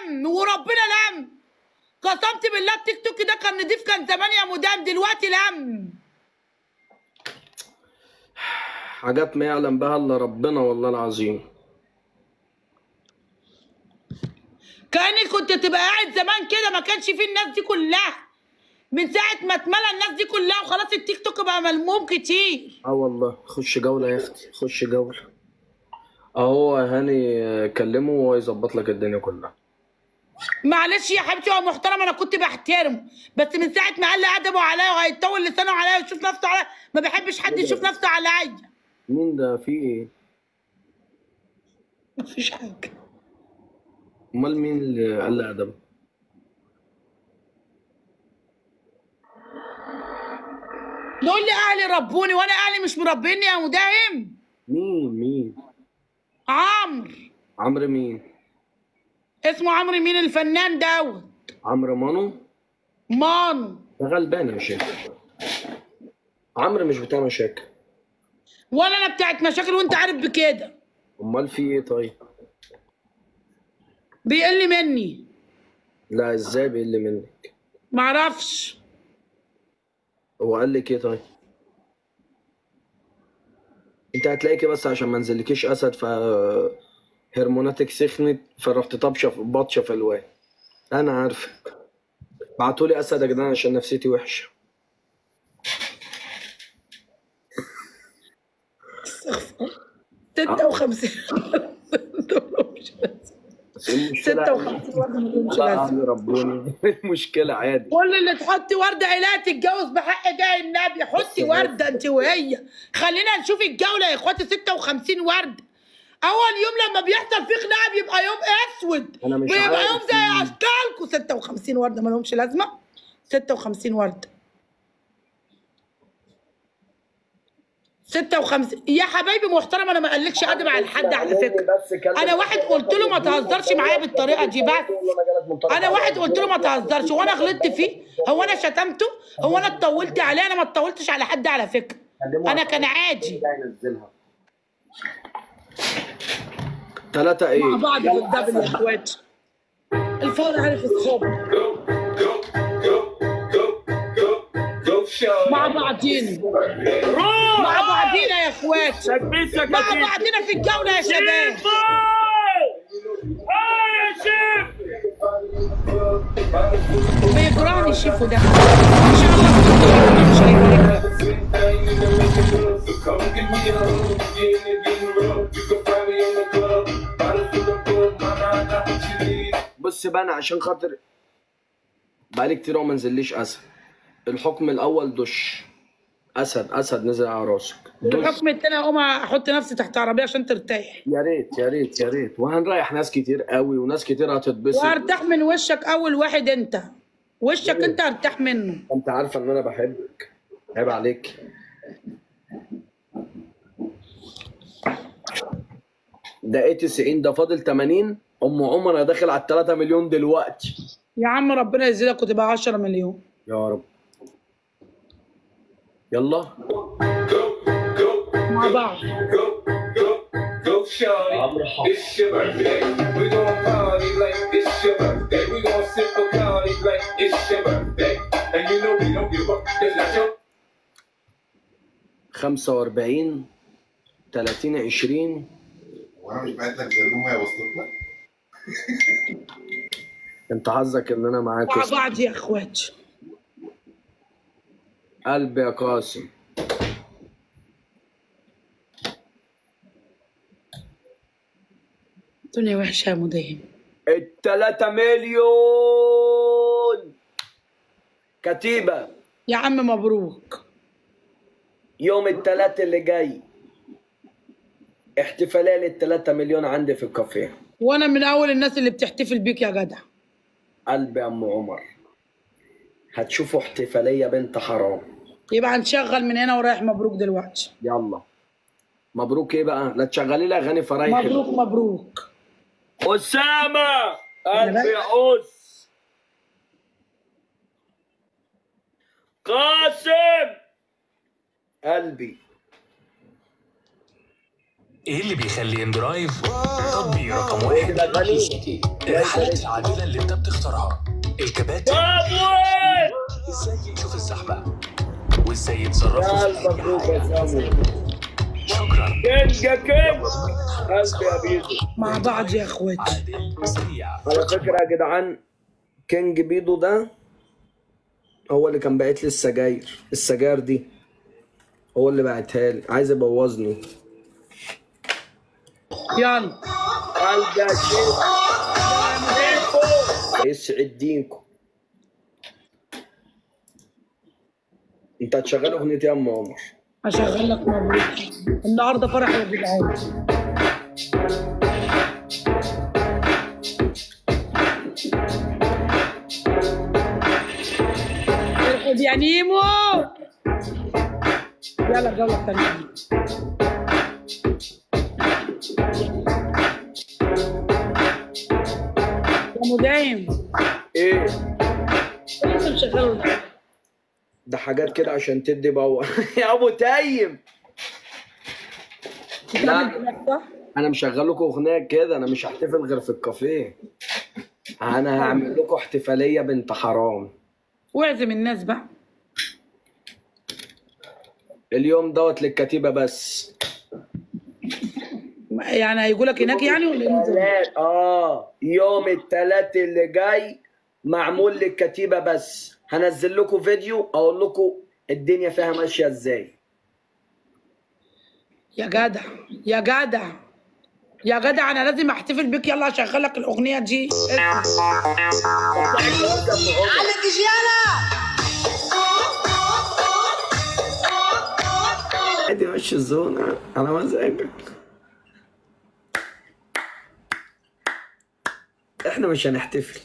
لم وربنا لم قسمت بالله التيك توك ده كان نضيف كان زمان يا مدام دلوقتي لم حاجات ما يعلم بها الا ربنا والله العظيم كأنك كنت تبقى قاعد زمان كده ما كانش فيه الناس دي كلها من ساعة ما اتملى الناس دي كلها وخلاص التيك توك بقى ملموم كتير اه والله خش جولة يا اختي خش جولة اهو يا هاني كلمه وهو يظبط لك الدنيا كلها معلش يا حبيبتي هو محترم انا كنت بحترمه بس من ساعة ما قال لي ادبه عليا وهيطول لسانه عليا ويشوف نفسه عليا ما بحبش حد يشوف نفسه عليا مين ده في ايه مفيش حاجة امال مين اللي قال لي ادب دول لي اهلي ربوني وانا اهلي مش مربيني يا مداهم مين مين عمرو عمرو مين اسمه عمرو مين الفنان دوت عمرو مانو مانو ده غلبان يا شيخ عمرو مش بتاع مشاكل ولا انا بتاعت مشاكل وانت عارف بكده امال في ايه طيب بيقل مني لا ازاي بيقل منك معرفش هو قال لك ايه طيب انت هتلاقيكي بس عشان ما نزلكيش اسد ف هرموناتك سخنت فرحت طبشه في بطشه في الواد انا عارفك بعتولي اسد يا جدعان عشان نفسيتي وحشه 56 بس ايه المشكله 56 واحدة ما لهمش لا لازمة. يا ربوني ايه المشكله عادي كل اللي تحطي ورده عيلها تتجوز بحق جاي النبي حطي ورده انت وهي خلينا نشوف الجوله يا اخواتي 56 ورده اول يوم لما بيحصل فيه خناقه بيبقى يوم اسود أنا مش بيبقى عارف يوم زي اشكالكم 56 ورده ما لهمش لازمه 56 ورده 56 يا حبايبي محترم انا ما قالكش ادب على حد على فكره انا واحد قلت له ما تهزرش معايا بالطريقه دي بس انا واحد قلت له ما تهزرش وانا غلطت فيه هو انا شتمته هو انا اتطولت عليه انا ما اتطولتش على حد على فكره انا كان عادي ينزلها ثلاثة مع ايه؟ بعض في الدبل يا اخواتي الفار عارف اصحابه مع بعضينا مع بعضينا يا اخواتي مع بعضينا في الجوله يا شباب بيكرهني شيفو ده ان شاء الله مش هيبارك لك. بص بقى انا عشان خاطر بقالي كتير أوي ما نزليش اسد الحكم الاول دش اسد اسد نزل على راسك دش الحكم التاني اقوم احط نفسي تحت عربيه عشان ترتاح يا ريت يا ريت يا ريت وهنريح ناس كتير قوي وناس كتير هتتبسط وهرتاح من وشك اول واحد انت وشك انت هرتاح منه انت عارفه ان انا بحبك عيب عليك ده ايه 90 ده فاضل 80 ام عمر انا داخل على 3 مليون دلوقتي يا عم ربنا يزيدك وتبقى 10 مليون يا رب يلا مع بعض Go, shawty, it's your birthday. We gon' party like it's your birthday. We gon' sip a party like it's your birthday. And you know we don't give up. It's not your 45 30 20 وانا مش بعت لك زلومه يا وصلت لك انت حظك ان انا معاك مع بعض يا اخواتي قلبي يا قاسم الدنيا وحشه يا مداهم التلاتة مليون كتيبة يا عم مبروك يوم التلات اللي جاي احتفالية للتلاتة مليون عندي في الكافيه وانا من اول الناس اللي بتحتفل بيك يا جدع قلبي يا ام عمر هتشوفوا احتفالية بنت حرام يبقى هنشغل من هنا ورايح مبروك دلوقتي يلا مبروك ايه بقى لا تشغلي لي اغاني فرايح مبروك مبروك أسامة قلبي يا أس قاسم قلبي ايه اللي بيخلي اندرايف تطبيق رقم واحد للمحيطي الرحلات العادلة اللي انت بتختارها الكباتن ازاي يشوف الزحمة وازاي يتصرفوا في أي حاجة. شكرا كينج يا كينج قلبي يا بيدو مع بعض يا اخواتي عادل سريع على فكرة يا جدعان كينج بيدو ده هو اللي كان باعت لي السجاير السجاير دي هو اللي باعتها لي عايز يبوظني يلا قلبي يا شيخ يسعد دينكم انت هتشغل اغنية يا ام عمر هشغل لك مبروك النهارده فرح يا جدعان ارقد يا نيمو يلا جولة تانية يا مدايم ايه ايه اللي مشغله ده؟ ده حاجات كده عشان تدي باور يا ابو تايم لا. بتعمل هناك صح؟ انا مشغل لكم اغنيه كده انا مش هحتفل غير في الكافيه انا هعمل لكم احتفاليه بنت حرام واعزم الناس بقى اليوم دوت للكتيبه بس يعني هيجوا لك هناك يعني ولا ايه النظام؟ تلات اه يوم التلات اللي جاي معمول للكتيبه بس هنزل لكم فيديو اقول لكم الدنيا فيها ماشيه ازاي يا جدع يا جدع يا جدع انا لازم احتفل بيك يلا اشغل لك الاغنيه دي عادي مشي الزون على مزاجك احنا مش هنحتفل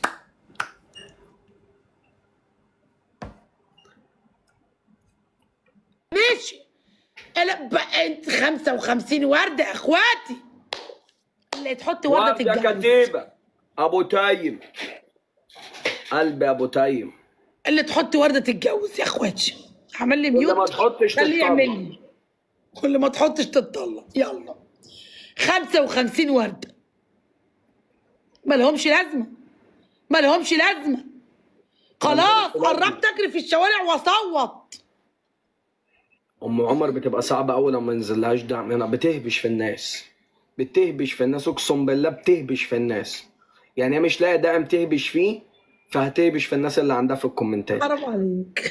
ماشي انا بقى انت 55 ورده يا اخواتي اللي تحط ورده وقف يا تتجوز كتيبه ابو تايم قلبي ابو تايم اللي تحط ورده تتجوز يا اخواتي عمل لي كل ميوت ما تحطش خليه تتطلق. يعمل لي كل ما تحطش تتطلق يلا 55 ورده ما لهمش لازمه ما لهمش لازمه خلاص قربت اجري في الشوارع واصوت ام عمر بتبقى صعبه قوي لما ينزلهاش دعم هنا بتهبش في الناس بتهبش في الناس اقسم بالله بتهبش في الناس يعني هي مش لاقي دعم تهبش فيه فهتهبش في الناس اللي عندها في الكومنتات حرام عليك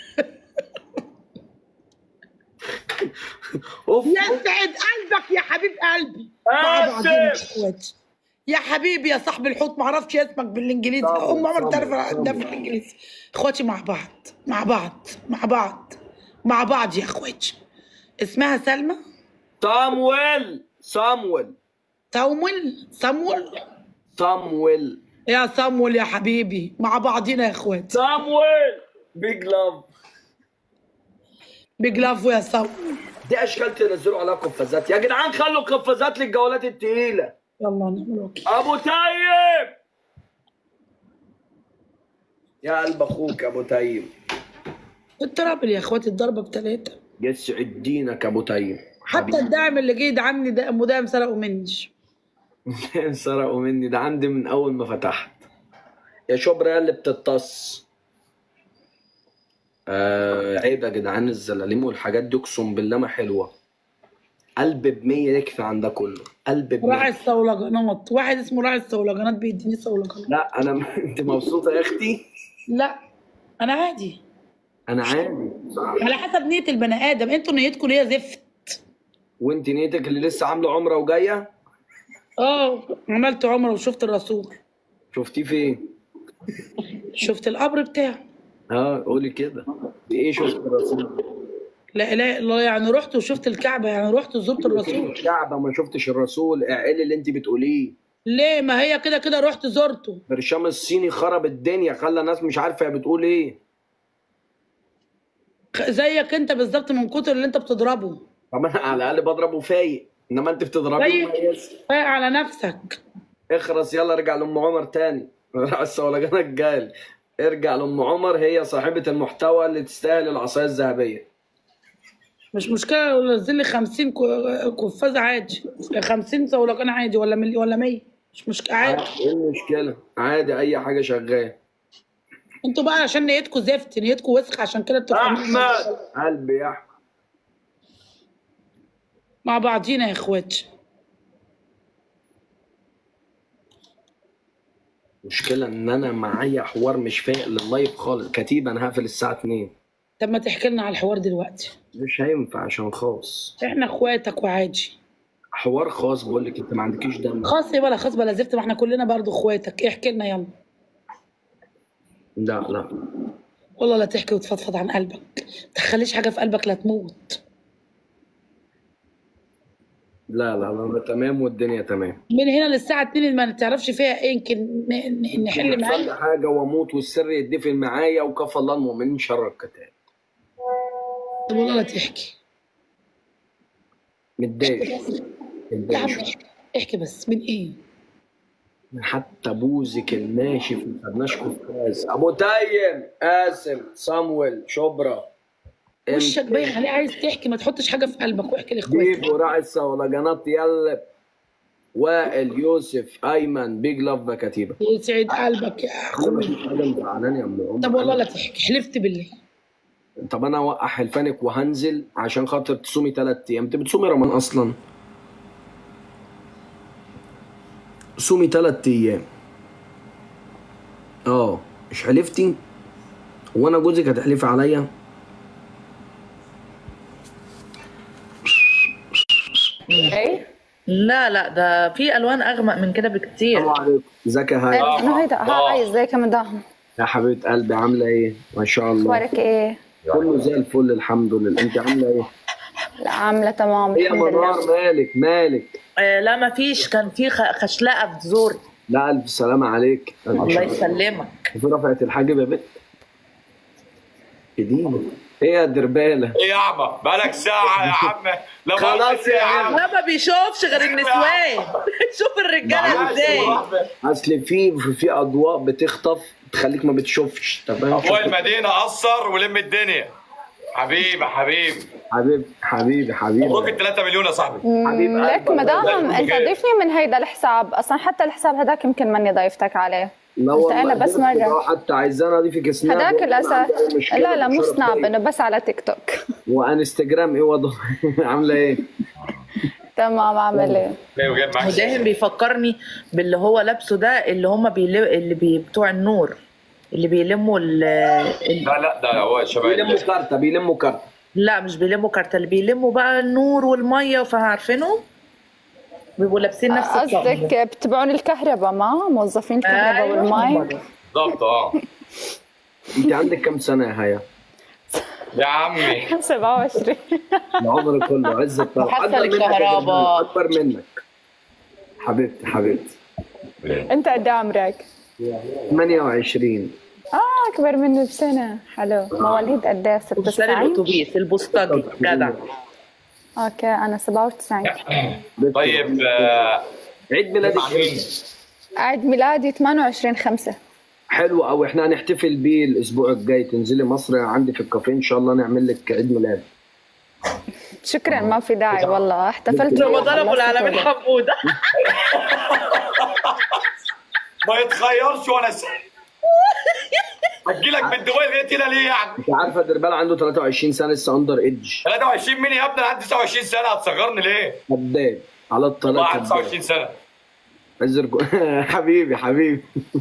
اوف يسعد قلبك يا حبيب قلبي مع بعضنا يا اخواتي يا حبيبي يا صاحب الحوت معرفش اسمك بالانجليزي صبر، ام عمر صبر، تعرف ده صبر. بالانجليزي اخواتي مع بعض مع بعض مع بعض مع بعض يا اخواتي اسمها سلمى صامويل صامويل صامويل صامويل صامويل يا صامويل يا حبيبي مع بعضنا يا اخواتي صامويل بيج لاف بيج لاف يا صامويل دي اشكال تنزلوا عليها قفازات يا جدعان خلوا قفازات للجولات التقيله يلا نعمل اوكي ابو تايم يا قلب اخوك يا ابو تايم الترابل يا اخواتي الضربه بتلاته يسعد دينك يا ابو تايم حتى الدعم اللي جه يدعمني ده مدام سرقوا مني سرقوا مني ده عندي من اول ما فتحت يا شبرا يا اللي بتتص آه عيب يا جدعان الزلاليم والحاجات دي اقسم بالله ما حلوه قلب بمية يكفي عن ده كله قلب راعي بمية الصولجانات واحد اسمه راعي الصولجانات بيديني صولجانات لا انا انت مبسوطه يا اختي لا انا عادي انا عادي صح على حسب نية البني ادم انتوا نيتكم ليا زفت وانت نيتك اللي لسه عامله عمره وجايه اه عملت عمره وشفت الرسول شفتيه فين؟ شفت القبر بتاعه اه قولي كده ايه شفت الرسول؟ لا اله الا الله يعني رحت وشفت الكعبه يعني رحت وزرت الرسول الكعبه ما شفتش الرسول اعقلي اللي انت بتقوليه ليه ما هي كده كده رحت زرته برشام الصيني خرب الدنيا خلى الناس مش عارفه هي بتقول ايه خ- زيك انت بالظبط من كتر اللي انت بتضربه طب انا على الاقل بضربه فايق انما انت بتضربيه زيك مميز. فايق على نفسك اخرس يلا ارجع لام عمر تاني الصولجانك جال ارجع لام عمر هي صاحبه المحتوى اللي تستاهل العصايه الذهبيه مش مشكله لو نزل لي 50 كو- قفاز عادي 50 زولقان عادي ولا ملي ولا 100 مش مشكله عادي ايه المشكله عادي اي حاجه شغال انتوا بقى عشان نيتكم زفت نيتكم وسخ عشان كده انتوا فاهمين احمد قلبي يا احمد مع بعضينا يا اخواتي مشكلة ان انا معايا حوار مش فايق لللايف خالص كتيب انا هقفل الساعة 2 طب ما تحكي لنا على الحوار دلوقتي مش هينفع عشان خاص احنا اخواتك وعادي حوار خاص بقول لك انت ما عندكيش دم خاص ايه ولا خاص بلا زفت ما احنا كلنا برضو اخواتك احكي لنا يلا لا لا والله لا تحكي وتفضفض عن قلبك ما تخليش حاجه في قلبك لا تموت لا لا لا أنا تمام والدنيا تمام من هنا للساعه 2 اللي ما تعرفش فيها ايه يمكن ن- ن- نحل يحصل معاك لي حاجة واموت والسر يدفن معايا وكفى الله المؤمنين شر القتال طب والله لا تحكي متضايق يا متضايق عم شوية. احكي احكي بس من ايه حتى بوزك الناشف ما خدناش كفاز ابو تيم قاسم صامويل شبرا وشك باين عليه عايز تحكي ما تحطش حاجه في قلبك واحكي لاخواتك ديب وراعي الصولجانات يلب وائل يوسف ايمن بيج لاف كتيبه يسعد قلبك يا انا اخوي مفيش حاجه مزعلاني يا ام الأم. طب والله لا تحكي حلفت بالله طب انا اوقع حلفانك وهنزل عشان خاطر تصومي ثلاث ايام انت بتصومي رمضان اصلا صومي ثلاث ايام اه مش حلفتي وانا جوزك هتحلفي عليا ايه لا لا ده في الوان اغمق من كده بكتير السلام عليكم ازيك يا هاي انا هيدا هاي ازيك يا مدام يا حبيبه قلبي عامله ايه ما شاء الله اخبارك ايه؟ كله زي الفل الحمد لله انت عامله ايه لا عامله تمام ايه يا الحمد منار لله مالك مالك آه لا ما فيش كان في خ- خشلقه في زوري لا الف سلامه عليك الله يسلمك في رفعت الحاجب يا بنت اديني ايه يا درباله ايه يا عم بقالك ساعة يا عم لا خلاص يا عم. لا ما بيشوفش غير النسوان شوف الرجاله ازاي اصل في في اضواء بتخطف تخليك ما بتشوفش تمام ابويا المدينة قصر ولم الدنيا حبيبي حبيبي حبيبي حبيبي مبروك حبيبي ال 3 مليون يا صاحبي حبيب مم، لك قلبك. مدام لا، انت بجد. ضيفني من هيدا الحساب اصلا حتى الحساب هذاك يمكن ماني ضيفتك عليه لا قلت والله أنا بس قدرت مرة. لو حتى عايزانا اضيفك سناب هذاك والله ما الاساس عندي أي مشكلة، لا لا مو بشرف سناب ليا. انه بس على تيك توك وانستجرام ايه وضع عامله ايه تمام عامل ايه ايه وجايب معاك وداهم بيفكرني باللي هو لابسه ده اللي هم بيلم اللي بي بتوع النور اللي بيلموا ال ال- لا لا ده هو شباب بيلموا كارته بيلموا كارته لا مش بيلموا كارت اللي بيلموا بقى النور والميه فعارفينه بيبقوا لابسين نفس الطقم قصدك بتبعون الكهرباء ما موظفين الكهرباء أيوة، والمي هم دول. بالظبط اه انت عندك كام سنه يا هيا؟ يا عمي 27 العمر كله عز الطلب محصل أكبر منك يا الكهرباء. جماعة، اكبر منك حبيبتي حبيبتي انت قد إيه عمرك؟ 28 اه اكبر مني بسنه حلو مواليد قد ايه وبشتري 96 الاتوبيس البوسطجي جدع اوكي انا 97 طيب آه، عيد ميلادك مع مين؟ عيد ميلادي 28 5 حلو قوي احنا هنحتفل بيه الاسبوع الجاي تنزلي مصر عندي في الكافيه ان شاء الله نعمل لك عيد ميلاد شكرا ما في داعي والله احتفلت رمضان ابو وخلصت العالمين وجه. حموده ما يتخيرش ولا س... هتجيلك من دبي لغايه هنا ليه يعني؟ انت عارفه دربال عنده 23 سنه لسه اندر ايدج 23 مين يا ابني انا عندي 29 سنه هتصغرني ليه؟ كداب على الطلاق والله كداب. 29 سنه عزركم حبيبي حبيبي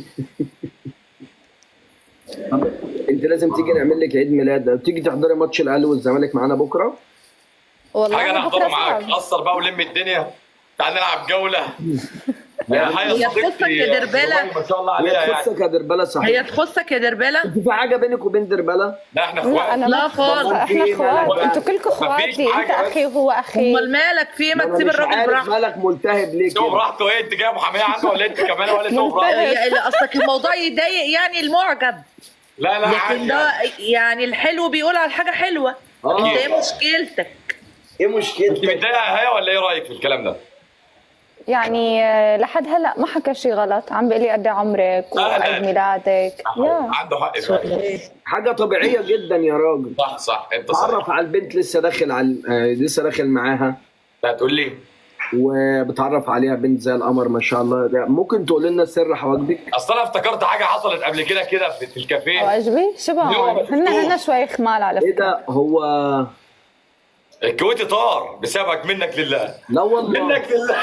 طب انت لازم تيجي نعمل لك عيد ميلاد تيجي تحضري ماتش الاهلي والزمالك معانا بكره والله حاجه انا بكره احضره معاك صعب قصر بقى ولم الدنيا تعال نلعب جوله يا هي هيا تخصك صديقتي يا دربالة؟ ما شاء الله عليها هي يعني تخصك يا دربله صح هي تخصك يا دربالة انت في حاجه بينك وبين دربله لا احنا لا اخوات انا لا ما خالص. احنا في اخوات مالك انتوا كلكم مفيش اخواتي انت حاجة بس. اخي وهو اخي امال مالك في إيه؟ ما انا تسيب مش الراجل عارف براحته مالك ملتهب ليه سيبه كده براحته ايه انت جايه محاميه عنه ولا انت كمان ولا سيبه براحته هي اللي اصلك الموضوع يضايق يعني المعجب لا لا لكن عادي ده يعني. يعني الحلو بيقول على حاجه حلوه آه. انت ايه مشكلتك ايه انت مشكلتك متضايقه يا هيا ولا ايه رايك في الكلام ده؟ يعني آه، لحد هلا ما حكى شيء غلط عم بيقول لي قد إيه عمرك وعيد ميلادك يا عنده حق فعلا. حاجه طبيعيه جدا يا راجل صح صح انت صح تعرف على البنت لسه داخل على آه، لسه داخل معاها لا تقول لي وبتعرف عليها بنت زي القمر ما شاء الله ده ممكن تقول لنا سر حواجبك اصل انا افتكرت حاجه حصلت قبل كده كده في, في الكافيه واجبي شو اليوم بعرف هن مفتوح. هن شوي خمال على ايه فكره ده هو الكويتي طار بسببك منك لله لا والله منك لله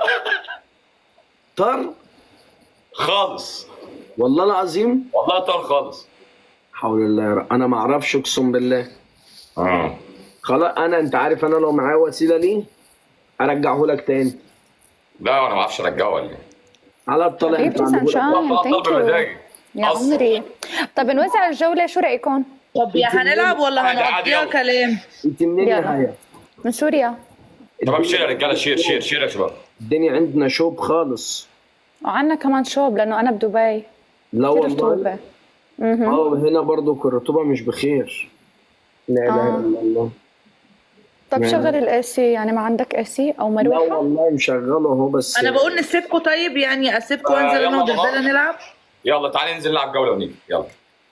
طار خالص والله العظيم والله طار خالص حول الله يا رب انا ما اعرفش اقسم بالله اه خلاص انا انت عارف انا لو معايا وسيله ليه ارجعه لك تاني لا انا ما اعرفش ارجعه ولا ايه على الطلاق حبيبتي انت عندك سانشاين والله ثانك طار يو بمزاجي يا أصلاً. عمري طب نوزع الجوله شو رايكم؟ طب يا هنلعب ولا عادي، عادي، هنقضيها يلا. كلام انت منين يا يلا. حياه من سوريا طب شير يا رجاله شير شير شير يا شباب الدنيا عندنا شوب خالص وعنا كمان شوب لانه انا بدبي لا كثير والله رطوبه مهم. اه هنا برضو الرطوبه مش بخير لا اله آه. الا الله طب يعني- شغل الاي سي يعني ما عندك اي سي او لا مروحه؟ والله مشغله اهو بس انا بقول نسيبكم طيب يعني اسيبكم آه، وانزل يلا انا ودردله خلاص. نلعب يلا تعالي ننزل نلعب جوله ونيجي يلا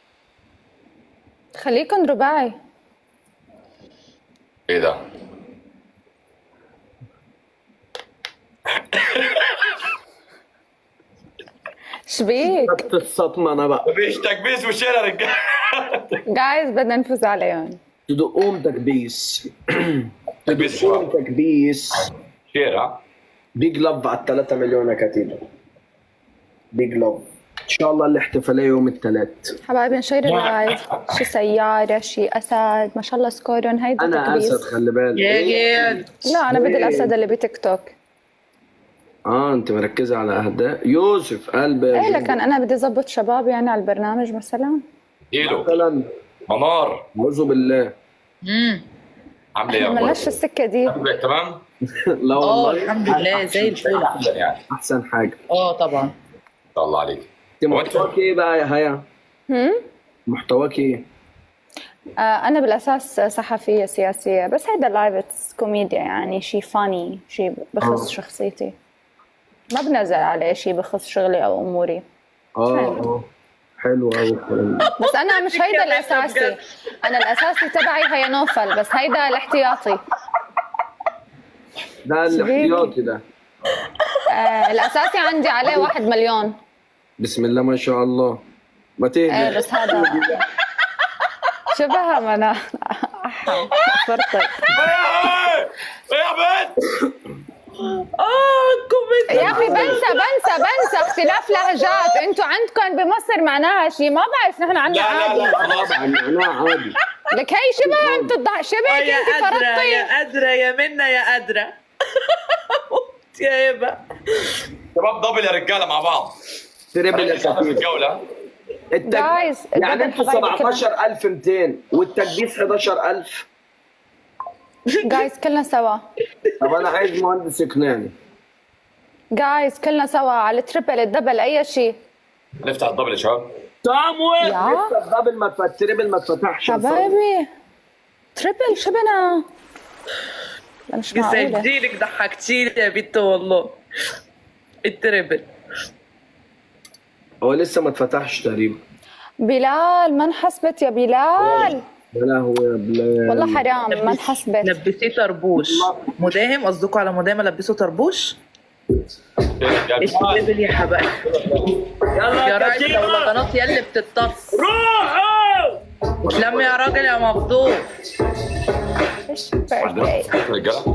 خليكم رباعي ايه ده شبيك؟ خدت الصدمه انا بقى مفيش تكبيس وشير يا رجاله جايز بدنا نفوز عليهم تدقهم تكبيس تكبيس تدقهم شباب. تكبيس شير ها بيج لاف على 3 مليون يا كتيبه بيج لاف ان شاء الله الاحتفاليه يوم الثلاث حبايبي نشير اللايف شي سيارة شي أسد ما شاء الله سكورهم هيدا انا اسد تكبيس خلي بالك يا جاد لا أنا بدي إيه. الأسد اللي بتيك توك اه انت مركزه على اهداء يوسف قلب يا إيه جندي. لكن أنا بدي أظبط شباب يعني على البرنامج مثلا ايلو مثلا منار اعوذ بالله امم عامله ايه إحنا أخبارك؟ ملناش في السكة دي عاملة إيه؟ تمام لا اه والله الحمد لله زي الفل احسن يعني ان احسن حاجه اه طبعا شاء الله عليك انت هو أنت- محتواك ايه بقى يا هيا هم؟ محتواك ايه آه أنا بالأساس صحفية سياسية بس هيدا اللايف كوميديا يعني شي فاني شي بخص آه. شخصيتي ما بنزل عليه شي بخص شغلي أو أموري اه حلو. اه حلو قوي الكلام ده. بس أنا مش هيدا الأساسي أنا الأساسي تبعي هي نوفل بس هيدا الاحتياطي ده الاحتياطي ده آه الأساسي عندي عليه واحد مليون بسم الله ما شاء الله ما ايه تهدى بس هذا شبهها ما انا فرطت ايه يا بنت اه كومنت يا اخي بنسى بنسى بنسى اختلاف لهجات انتوا عندكم بمصر معناها شيء ما بعرف نحن عندنا لا لا عادي لا خلاص طبعا معناها عادي لك هي شبه انتوا الضح شبهك يا انت قادرة فرطتي يا قادرة يا منى يا قادرة موت يا هبة شباب دبل يا رجاله مع بعض تريبل يا احنا في كتير الجوله التك... Guys, يعني الدبل انتوا حبايبي كده. 17200 والتكبيس 11000 جايز كلنا سوا طب انا عايز مهندس يقنعني جايز كلنا سوا على التريبل الدبل اي شيء نفتح الدبل يا شباب سامويل يا. لسه قبل ما تفتح تريبل ما اتفتحش يا صاحبي. حبايبي تريبل شبنا لا مش معقولة يسجلك ضحكتيني يا بنت والله التربل هو لسه ما اتفتحش تقريبا بلال ما انحسبت يا بلال يا لهوي يا بلال والله حرام ما انحسبت لبسيه طربوش مداهم قصدكم على مداهم لبسه طربوش التربل يا حبايبي يلا يا راجل لو لغنات يا اللي بتتص روحوا اتلم يا راجل يا مفضوح ايش birthday رجاله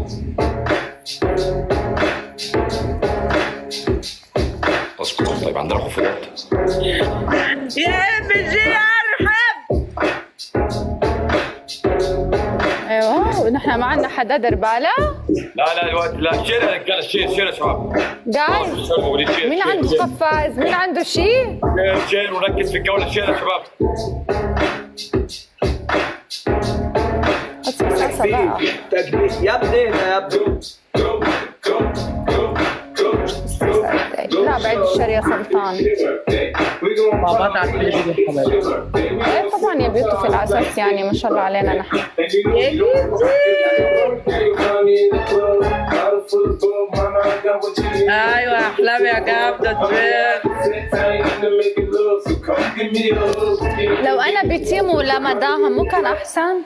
اسكت طيب عندنا خفضات يا بيجي يا ارحب ايوه ونحن ما عندنا حدا دربالة لا لا الوقت لا شير يا رجاله شير شير يا شباب جايز شير موجودين شير مين شير، عنده شير. قفاز مين عنده شيء شير شير ونركز في الجوله شير يا شباب قصص بقى تكبيس يا ابني يا ابني لا بعد الشر يا سلطان مع بعض على التربل يا حبايبي ايه طبعا يا بيوتو في الاساس يعني ما شاء الله علينا نحن يا جدي full of gold, mama, I got what you need. ايوه احلام يا جامده تبان I ain't into making love, so come give me a hug. لو انا بتيم ولا مداهم مو كان احسن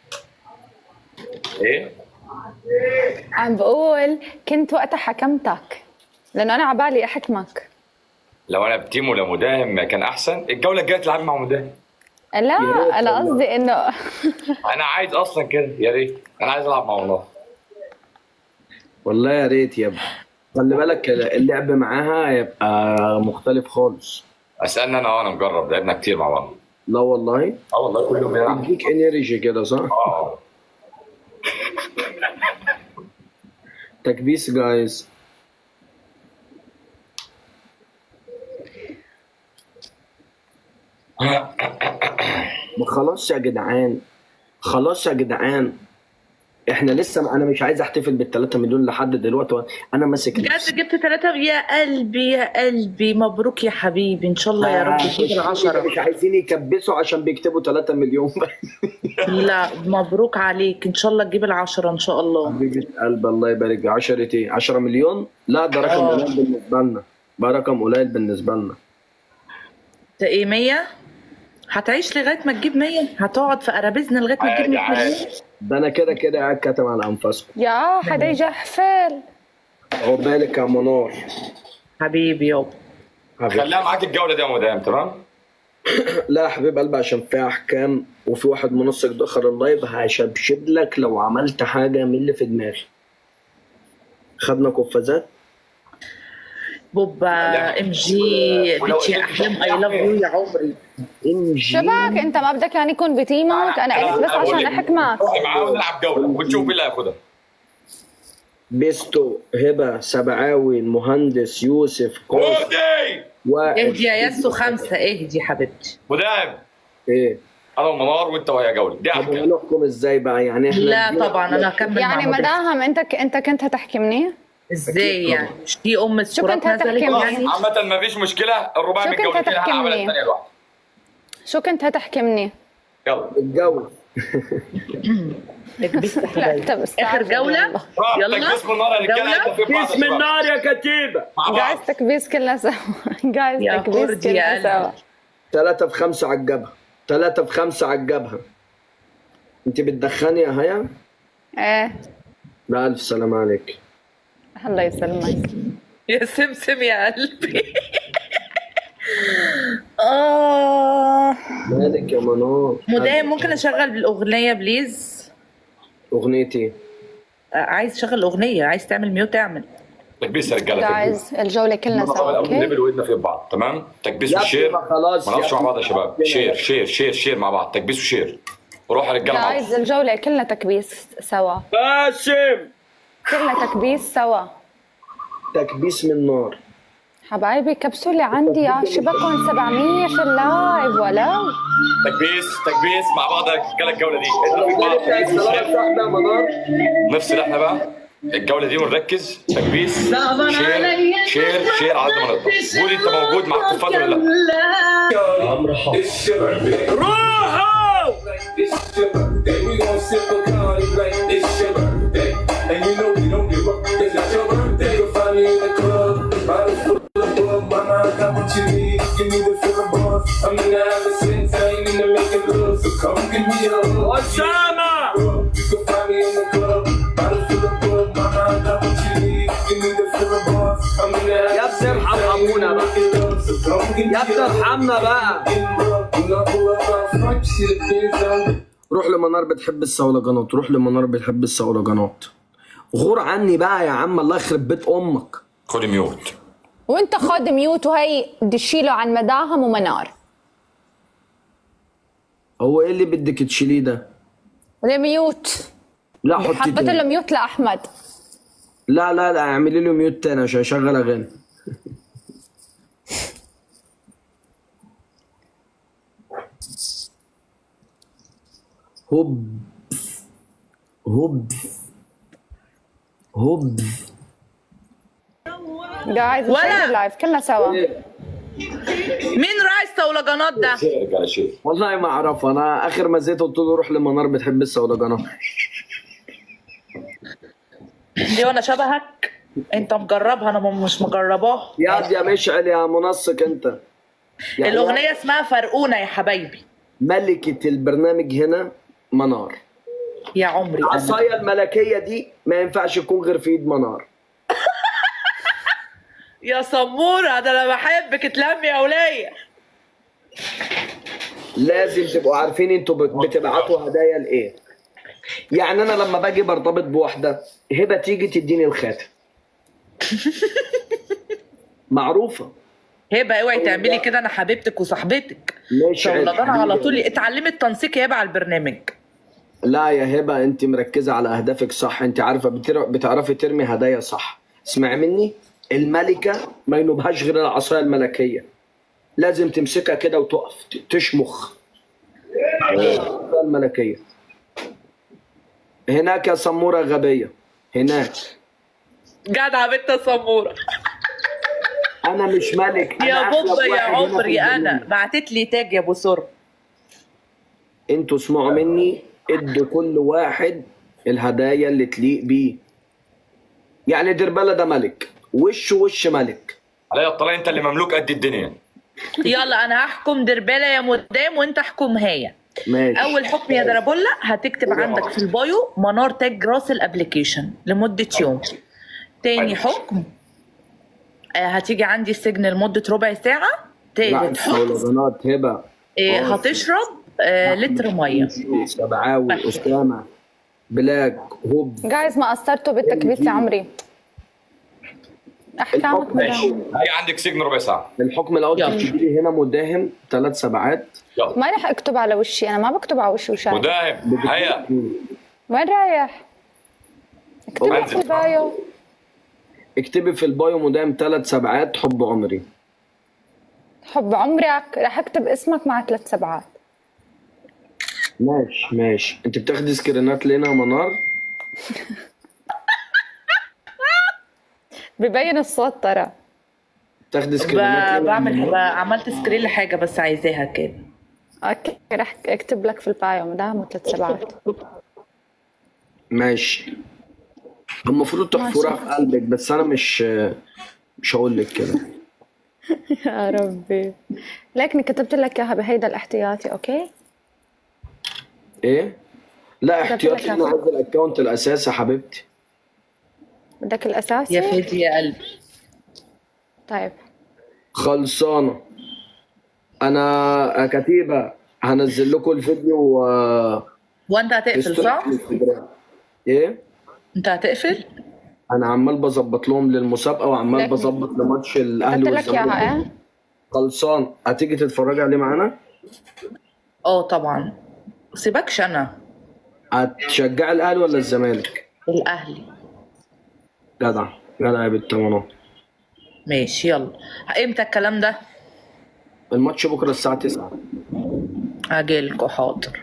ايه عم بقول كنت وقتها حكمتك لانه انا عبالي احكمك لو انا بتيم ولا مداهم كان احسن الجوله الجايه تلعب مع مداهم لا انا قصدي انه انا عايز اصلا كده يا ريت انا عايز العب مع والله والله يا ريت يا ابني خلي بالك اللعب معاها هيبقى مختلف خالص اسالني انا اه انا مجرب لعبنا كتير مع بعض لا والله اه والله كل يوم بنلعب يديك انرجي كده صح؟ اه تكبيس جايز ما خلاص يا جدعان خلاص يا جدعان احنا لسه انا مش عايز احتفل بال 3 مليون لحد دلوقتي انا ماسك بجد نفسي جبت ثلاثة يا قلبي يا قلبي مبروك يا حبيبي ان شاء الله يا رب تجيب العشرة مش عايزين يكبسوا عشان بيكتبوا 3 مليون لا مبروك عليك ان شاء الله تجيب العشرة ان شاء الله حبيبة قلب الله يبارك 10 ايه 10 مليون لا ده رقم آه. قليل بالنسبه لنا ده رقم قليل بالنسبه لنا ده ايه 100 هتعيش لغايه ما تجيب 100 هتقعد في قرابيزنا لغايه ما تجيب 100 مليون ده انا كده كده قاعد كاتم على انفاسكم يا حدا يجحفل هو بالك يا منار حبيبي يابا حبيبي. خليها معاك الجوله دي يا مدام تمام لا يا حبيب قلبي عشان فيها احكام وفي واحد منسق دخل اللايف هشبشب لك لو عملت حاجه من اللي في دماغي خدنا قفازات بوبا ام جي بنتي يا احلام اي لاف يو يا عمري ام جي شبك انت ما بدك يعني يكون بتيمك انا قلت بس عشان احكمك روحي معاه ونلعب جوله ونشوف مين اللي هياخدها بيستو هبه سبعاوي المهندس يوسف قاسم اهدي وائل اهدي يا ياسو خمسة اهدي حبيبتي مدام ايه انا ومنار وانت وهي جوله دي طب احكام هنحكم ازاي بقى يعني احنا لا طبعا انا هكمل يعني مع مدام. مداهم انت ك... انت كنت هتحكمني ازاي يعني مش في ام شو الصورات كنت نزلت هتحكي يعني عامة ما فيش مشكلة الرباعي شو من كنت الجولتين هتحكي هنعمل مني؟ الثانية لوحدها شو كنت هتحكمني يلا الجو تكبيس لا حبايبي. انت مستعجل اخر جولة والله. يلا يلا بسم الله يا رجالة جولة؟ انت في بعض بسم النار يا كتيبه مع بعض جايز تكبيس كلنا سوا جايز يا تكبيس كردي يا كلنا قلبي. سوا ثلاثة في خمسة على الجبهة ثلاثة في خمسة على الجبهة انت بتدخني يا هيا؟ ايه لا ألف سلام عليك الله يسلمك يا سمسم يا قلبي اه مالك يا منار مدام ممكن اشغل بالاغنيه بليز أغنيتي آه، عايز اشغل اغنيه عايز تعمل ميوت اعمل تكبيس يا رجالة تكبيس جايز الجولة كلنا سوا اول اوكي نبل وايدنا في بعض تمام تكبيس يا وشير ابني ما خلاص ما نعرفش يا مع بعض يا ابني. شباب شير شير شير شير مع بعض تكبيس وشير روح يا رجالة مع بعض جايز الجولة كلنا تكبيس سوا باسم كلنا تكبيس سوا تكبيس من نار حبايبي كبسوا لي عندي يا شبكهم 700 في اللايف ولو تكبيس تكبيس مع بعض يا رجالة الجولة دي ايدنا في بعض تكبيس وشير صاحبي يا منار نفصل احنا بقى الجولة دي ونركز تكبيس شير شير شير على قد ما نقدر قولي انت موجود معاك كفات ولا لا It's your birthday. It's your birthday. We gon' sip a party like it's your birthday. And you know we don't give up. It's not your birthday. You'll find me in the club. Bottles full of bug. Mama, I got what you need. Give me the feeling boss. I'm in the having sex. I ain't into making love. So come give me a hug. Osama! You can find me in the club. Bottles full of bug. Mama, I got what you need. Give me the feeling boss. I'm in the يا having ابني ارحمونا بقى يا ابني ارحمنا بقى روح لمنار بتحب الصولجانات روح لمنار بتحب الصولجانات غور عني بقى يا عم الله يخرب بيت امك خدي ميوت وانت خد ميوت وهي بدي تشيله عن مداهم ومنار هو ايه اللي بدك تشيليه ده وده ميوت لا حطي حطيت له تاني ميوت لاحمد لا لا لا اعملي له ميوت تاني عشان اشغل اغاني هوب هوب هوب جايز ولا. ولا اللايف كلنا سوا مين راعي الصولجانات ده شير يا رجالة شير والله ما اعرف انا اخر ما زيت قلت له روح لمنار بتحب الصولجانات دي وانا شبهك انت مجربها انا مش مجرباها يا يا مشعل يا منسق انت يعني الاغنيه اسمها فرقونه يا حبايبي ملكة البرنامج هنا منار يا عمري أنا. العصاية الملكية دي ما ينفعش يكون غير في ايد منار يا سموره ده انا بحبك اتلمي يا وليه لازم تبقوا عارفين انتوا بت- بتبعتوا هدايا لايه يعني انا لما باجي برتبط بواحده هبه تيجي تديني الخاتم معروفه هبه اوعي تعملي كده انا حبيبتك وصاحبتك مش شغلانه على طول اتعلمي التنسيق يا هبه على البرنامج لا يا هبه انت مركزه على اهدافك صح انت عارفه بتر... بتعرفي ترمي هدايا صح اسمعي مني الملكه ما ينوبهاش غير العصايه الملكيه لازم تمسكها كده وتقف ت- تشمخ العصاية الملكيه هناك يا سموره غبيه هناك جدع بنت سموره انا مش ملك أنا يا أحلى بابا يا واحد هنا في عمري انا البرنامج. بعتت لي تاج يا ابو سر انتوا اسمعوا مني ادوا كل واحد الهدايا اللي تليق بيه يعني دربله ده ملك وش وش ملك عليا الطلاق انت اللي مملوك قد الدنيا يلا انا هحكم دربالة يا مدام وانت احكم هي ماشي اول حكم يا دربولا هتكتب عندك في البايو منار تاج راس الابليكيشن لمده يوم تاني حكم آه، هتيجي عندي السجن لمده ربع ساعه لا تالت حكم بنات هبه آه، هتشرب آه، لتر ميه سبعاوي اسامه بلاك هوب جايز ما قصرتوا بالتكبيس يا عمري احكامك ماشي مدام هي عندك سجن ربع ساعه الحكم الاول يلا. تكتبي لي هنا مداهم ثلاث سبعات يلا ما رح اكتب على وشي انا ما بكتب على وشي وشاي مداهم هيا وين رايح؟ اكتب لك في انزل. البايو اكتبي في البايو مداهم ثلاث سبعات حب عمري حب عمرك رح اكتب اسمك مع ثلاث سبعات ماشي ماشي انت بتاخدي سكرينات لنا يا منار ببين الصوت ترى بتاخدي ب- سكرينات لنا يا بعمل منار؟ ب- عملت سكرين لحاجه بس عايزاها كده اوكي رح اكتب لك في البايو مدام وثلاث سبعات ماشي المفروض تحفرها في قلبك بس انا مش مش هقول لك كده يا ربي لكني كتبت لك اياها بهيدا الاحتياطي اوكي ايه لا كتبت احتياطي لك انا عايز الاكونت الاساسي يا حبيبتي بدك الاساسي يا فادي يا قلبي طيب خلصانه انا كتيبه هنزل لكم الفيديو آه، وانت هتقفل ستوري صح؟ في الانستجرام. ايه انت هتقفل؟ انا عمال بظبط لهم للمسابقه وعمال لكن- بظبط لماتش الاهلي كتبت لك والزمالك اياها ايه خلصان هتيجي تتفرجي عليه معانا اه طبعا سيبكش انا هتشجعي الاهلي ولا الزمالك الاهلي جدع جدع يا بنت منى ماشي يلا امتى الكلام ده؟ الماتش بكره الساعه 9 اجيلكوا حاضر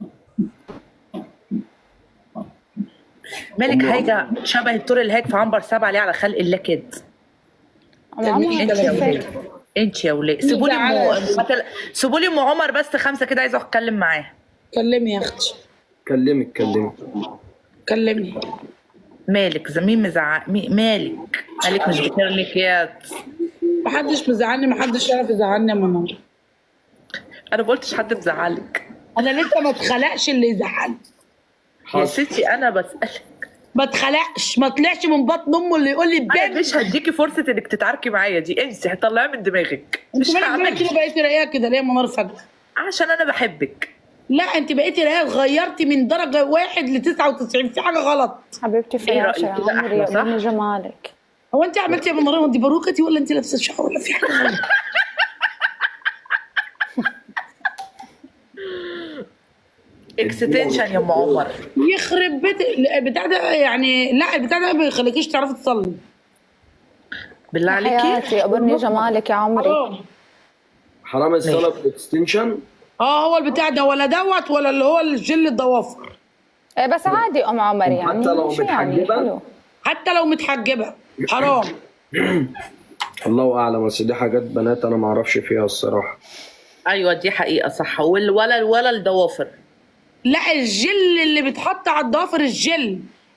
مالك حاجة شبه الدور الهاج في عنبر سبعة ليه على خلق الله كده ام عمر انت يا ولاد كيفك انت يا ولاد سيبوا لي ام مثلا- سيبوا لي ام عمر بس خمسة كده عايزة اتكلم معاها كلمي يا اختي كلمك كلمك كلمي مالك زمين مزعق مي- مالك مالك مش بترمي يا محدش مزعلني محدش يعرف يزعلني يا منار انا ما قلتش حد مزعلك انا لسه ما اتخلقش اللي يزعلني يا ستي انا بسألك ما اتخلقش ما طلعش من بطن امه اللي يقول لي انا البنت مش هديكي فرصة انك تتعاركي معايا دي انسي هطلعها من دماغك انت مش مالك هعمل بقيتي كده بقيتي رقيقه كده ليه يا منار فجاه عشان انا بحبك لا انت بقيتي رقيقه غيرتي من درجه واحد ل 99 في حاجه غلط حبيبتي إيه فياشه رأيك يا كده عمري أحلى، صح؟ يا جمالك هو انت عملتي يا منار دي باروكتي ولا انت لابسه شعر ولا في حاجه غلط اكستنشن يا ام عمر يخرب بيت البتاع ده يعني لا البتاع ده ما بيخليكيش تعرفي تصلي بالله عليكي حياتي قبرني جمالك يا عمري حرام حرام الصلاه بالاكستنشن اه هو البتاع ده ولا دوت ولا اللي هو الجل الضوافر إيه بس عادي ام عمر يعني حتى لو شو يعني متحجبة؟ حلو حتى لو متحجبه حرام الله اعلم بس دي حاجات بنات انا ما اعرفش فيها الصراحه ايوه دي حقيقه صح ولا ولا ولا الضوافر لا الجل اللي بيتحط على الضوافر الجل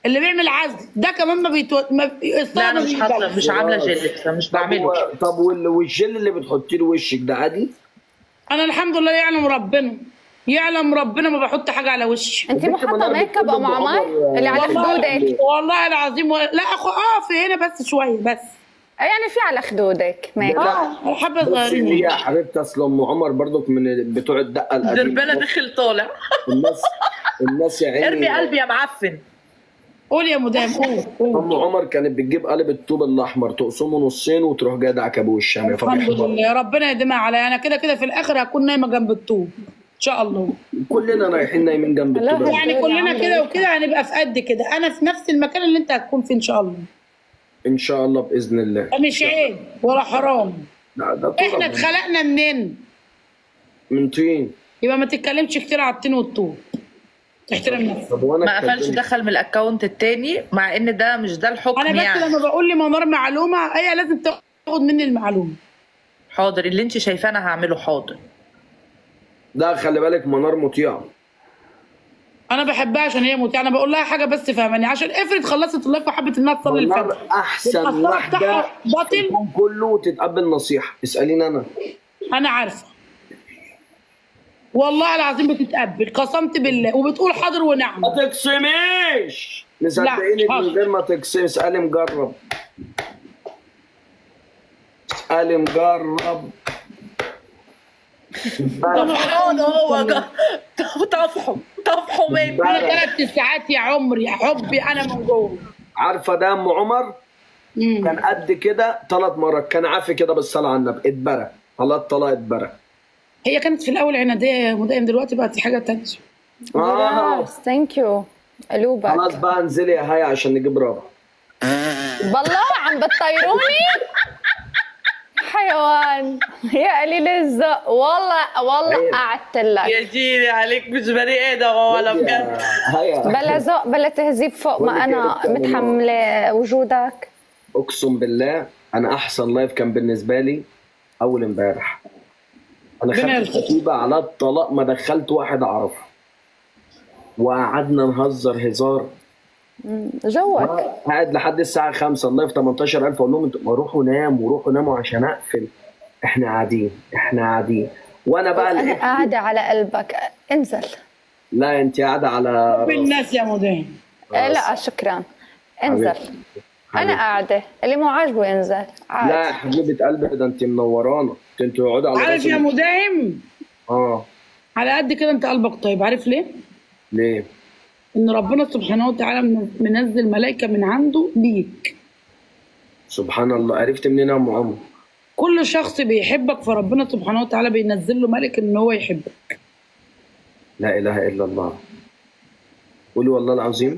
اللي بيعمل عزل ده كمان ما بيتو... ما لا انا مش حاطه مش عامله جل لسه مش طب, بعمله و... طب وال- والجل اللي بتحطيه لوشك ده عادي؟ انا الحمد لله يعلم ربنا يعلم ربنا ما بحط حاجه على وشي انت مو وبنت حاطه منار ميك اب بتقول ام أم عمر عمر، اللي على والله خدودك والله العظيم و... لا اخو اه في هنا بس شويه بس يعني في على خدودك ميك اب اه حبه بس هي صغيرين يا حبيبتي اصل ام عمر برضك من بتوع الدقه القديمه دربانه دخل طالع الناس الناس يا عيني ارمي قلبي يا معفن قول يا مدام قول قول ام عمر كانت بتجيب قالب الطوب الاحمر تقسمه نصين وتروح جايه دعكه بوشها ما الحمد يفرحش لله ربنا يديمها عليا انا كده كده في الاخر هكون نايمه جنب الطوب ان شاء الله كلنا رايحين نايمين جنب لا، الطوب لا. يعني الدنيا كلنا عاملة كده إيه؟ وكده هنبقى في قد كده انا في نفس المكان اللي انت هتكون فيه ان شاء الله ان شاء الله باذن الله ده مش عيب ولا حرام لا ده طول احنا ربنا. اتخلقنا منين من طين يبقى ما تتكلمش كتير على الطين والطوب تحترم نفسك طب وانا ما قفلش اتكلمت- دخل من الاكونت التاني مع ان ده مش ده الحكم انا بس يعني لما بقول لمنار معلومه هي لازم تاخد مني المعلومه حاضر اللي انت شايفاه انا هعمله حاضر ده خلي بالك منار مطيع انا بحبها عشان هي مطيعه انا بقول لها حاجه بس فهماني عشان افرض خلصت اللايف وحبت انها تصلي منار الفجر احسن الأثر واحده بتاعها باطل الكون كله وتتقبل نصيحه اساليني انا انا عارفه والله العظيم بتتقبل قسمت بالله وبتقول حاضر ونعم ما تقسميش مصدقيني لا، من غير ما تقسم اسالي مجرب اسالي مجرب طفحان هو جا- طفحه طفحه مني انا ثلاث ساعات يا عمري يا حبي انا من جوه عارفه ده ام عمر مم. كان قد كده ثلاث مرات كان عافي كده بالصلاه على النبي اتبرى الله الطلاق اتبرى هي كانت في الاول عناديه يا مدام دلوقتي بقت حاجه تانية اه ثانك يو قلوبك خلاص بقى انزلي يا هيا عشان نجيب رابع بالله عم بتطيروني حيوان يا قليل الذوق والله والله عيب. قعدت لك يا جيني عليك مش بني ادم ولا بجد هيا بلا ذوق بلا تهذيب فوق بقول ما لك انا إيه، بتعمل إيه؟ متحمله وجودك اقسم بالله انا احسن لايف كان بالنسبه لي اول امبارح انا ربنا خدت يرزقك. خطيبه على الطلاق ما دخلت واحد اعرفه وقعدنا نهزر هزار جوك قاعد لحد الساعه 5 اللايف 18000 اقول لهم انتوا ما روحوا ناموا روحوا ناموا عشان اقفل احنا قاعدين احنا قاعدين وانا بقى انا لقيت قاعده على قلبك انزل لا انت قاعده على بالناس يا مدام آه، لا شكرا انزل حبيبتي. انا حبيبتي. قاعده اللي مو عاجبه ينزل لا عادي يا حبيبه قلبي ده انت منورانا انت تقعدي على عارف راسي. يا مدام اه على قد كده انت قلبك طيب عارف ليه؟ ليه ان ربنا سبحانه وتعالى من- منزل ملائكه من عنده ليك سبحان الله عرفت منين يا ام عمر كل شخص بيحبك فربنا سبحانه وتعالى بينزل له ملك ان هو يحبك لا اله الا الله قولي والله العظيم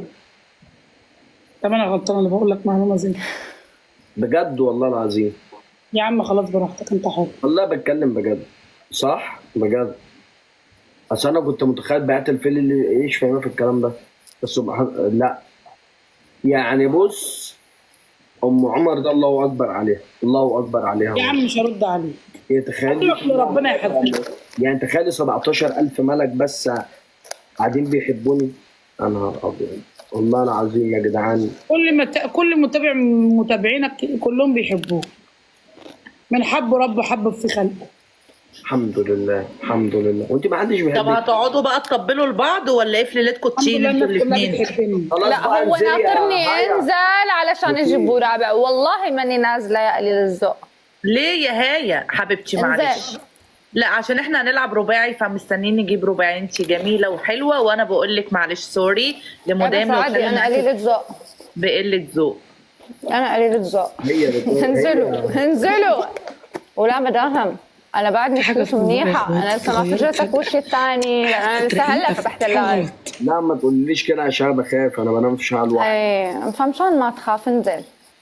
طب انا غلطانه اللي بقول لك معلومه زي دي. بجد والله العظيم يا عم خلاص براحتك انت حر والله بتكلم بجد صح بجد اصل انا كنت متخيل بعت الفيل اللي ايش فاهمه في الكلام ده بس سبحان لا يعني بص ام عمر ده الله اكبر عليها الله اكبر عليها يا عم مش هرد عليك هي تخيلي روح لربنا يحبك يعني تخيلي 17000 ملك بس قاعدين بيحبوني يا نهار ابيض والله العظيم يا جدعان كل مت... كل متابع من متابعينك كلهم بيحبوك من حب رب حب في خلقه الحمد لله الحمد لله وانت ما حدش طب بيحبك هتقعدوا بقى تطبلوا لبعض ولا ايه في ليلتكم الحمد تشين لله انتوا الناس كلها الاثنين بتحبني خلاص لا بقى هو انزلي يا ناطرني هيا. انزل علشان بكير. يجيبوا رابع والله ماني نازله يا قليل الذوق ليه يا هايا حبيبتي معلش انزل لا عشان احنا هنلعب رباعي فمستنيين نجيب رباعي انت جميله وحلوه وانا بقول لك معلش سوري لمدام بس لو عادي انا كان قليله ذوق بقله ذوق انا قليله ذوق هي بتقول انزلوا هي- انزلوا ولا مداهم انا بعدني حاجة كيف في دماغي منيحة خلاص أنا لسه ما تخيلت. فرجتك وشي الثاني لأن أنا لسه هلا فتحت اللايف لا ما تقوليش كده عشان بخاف انا بنام في شعر لوحدي ايه فمشان ما تخاف انزل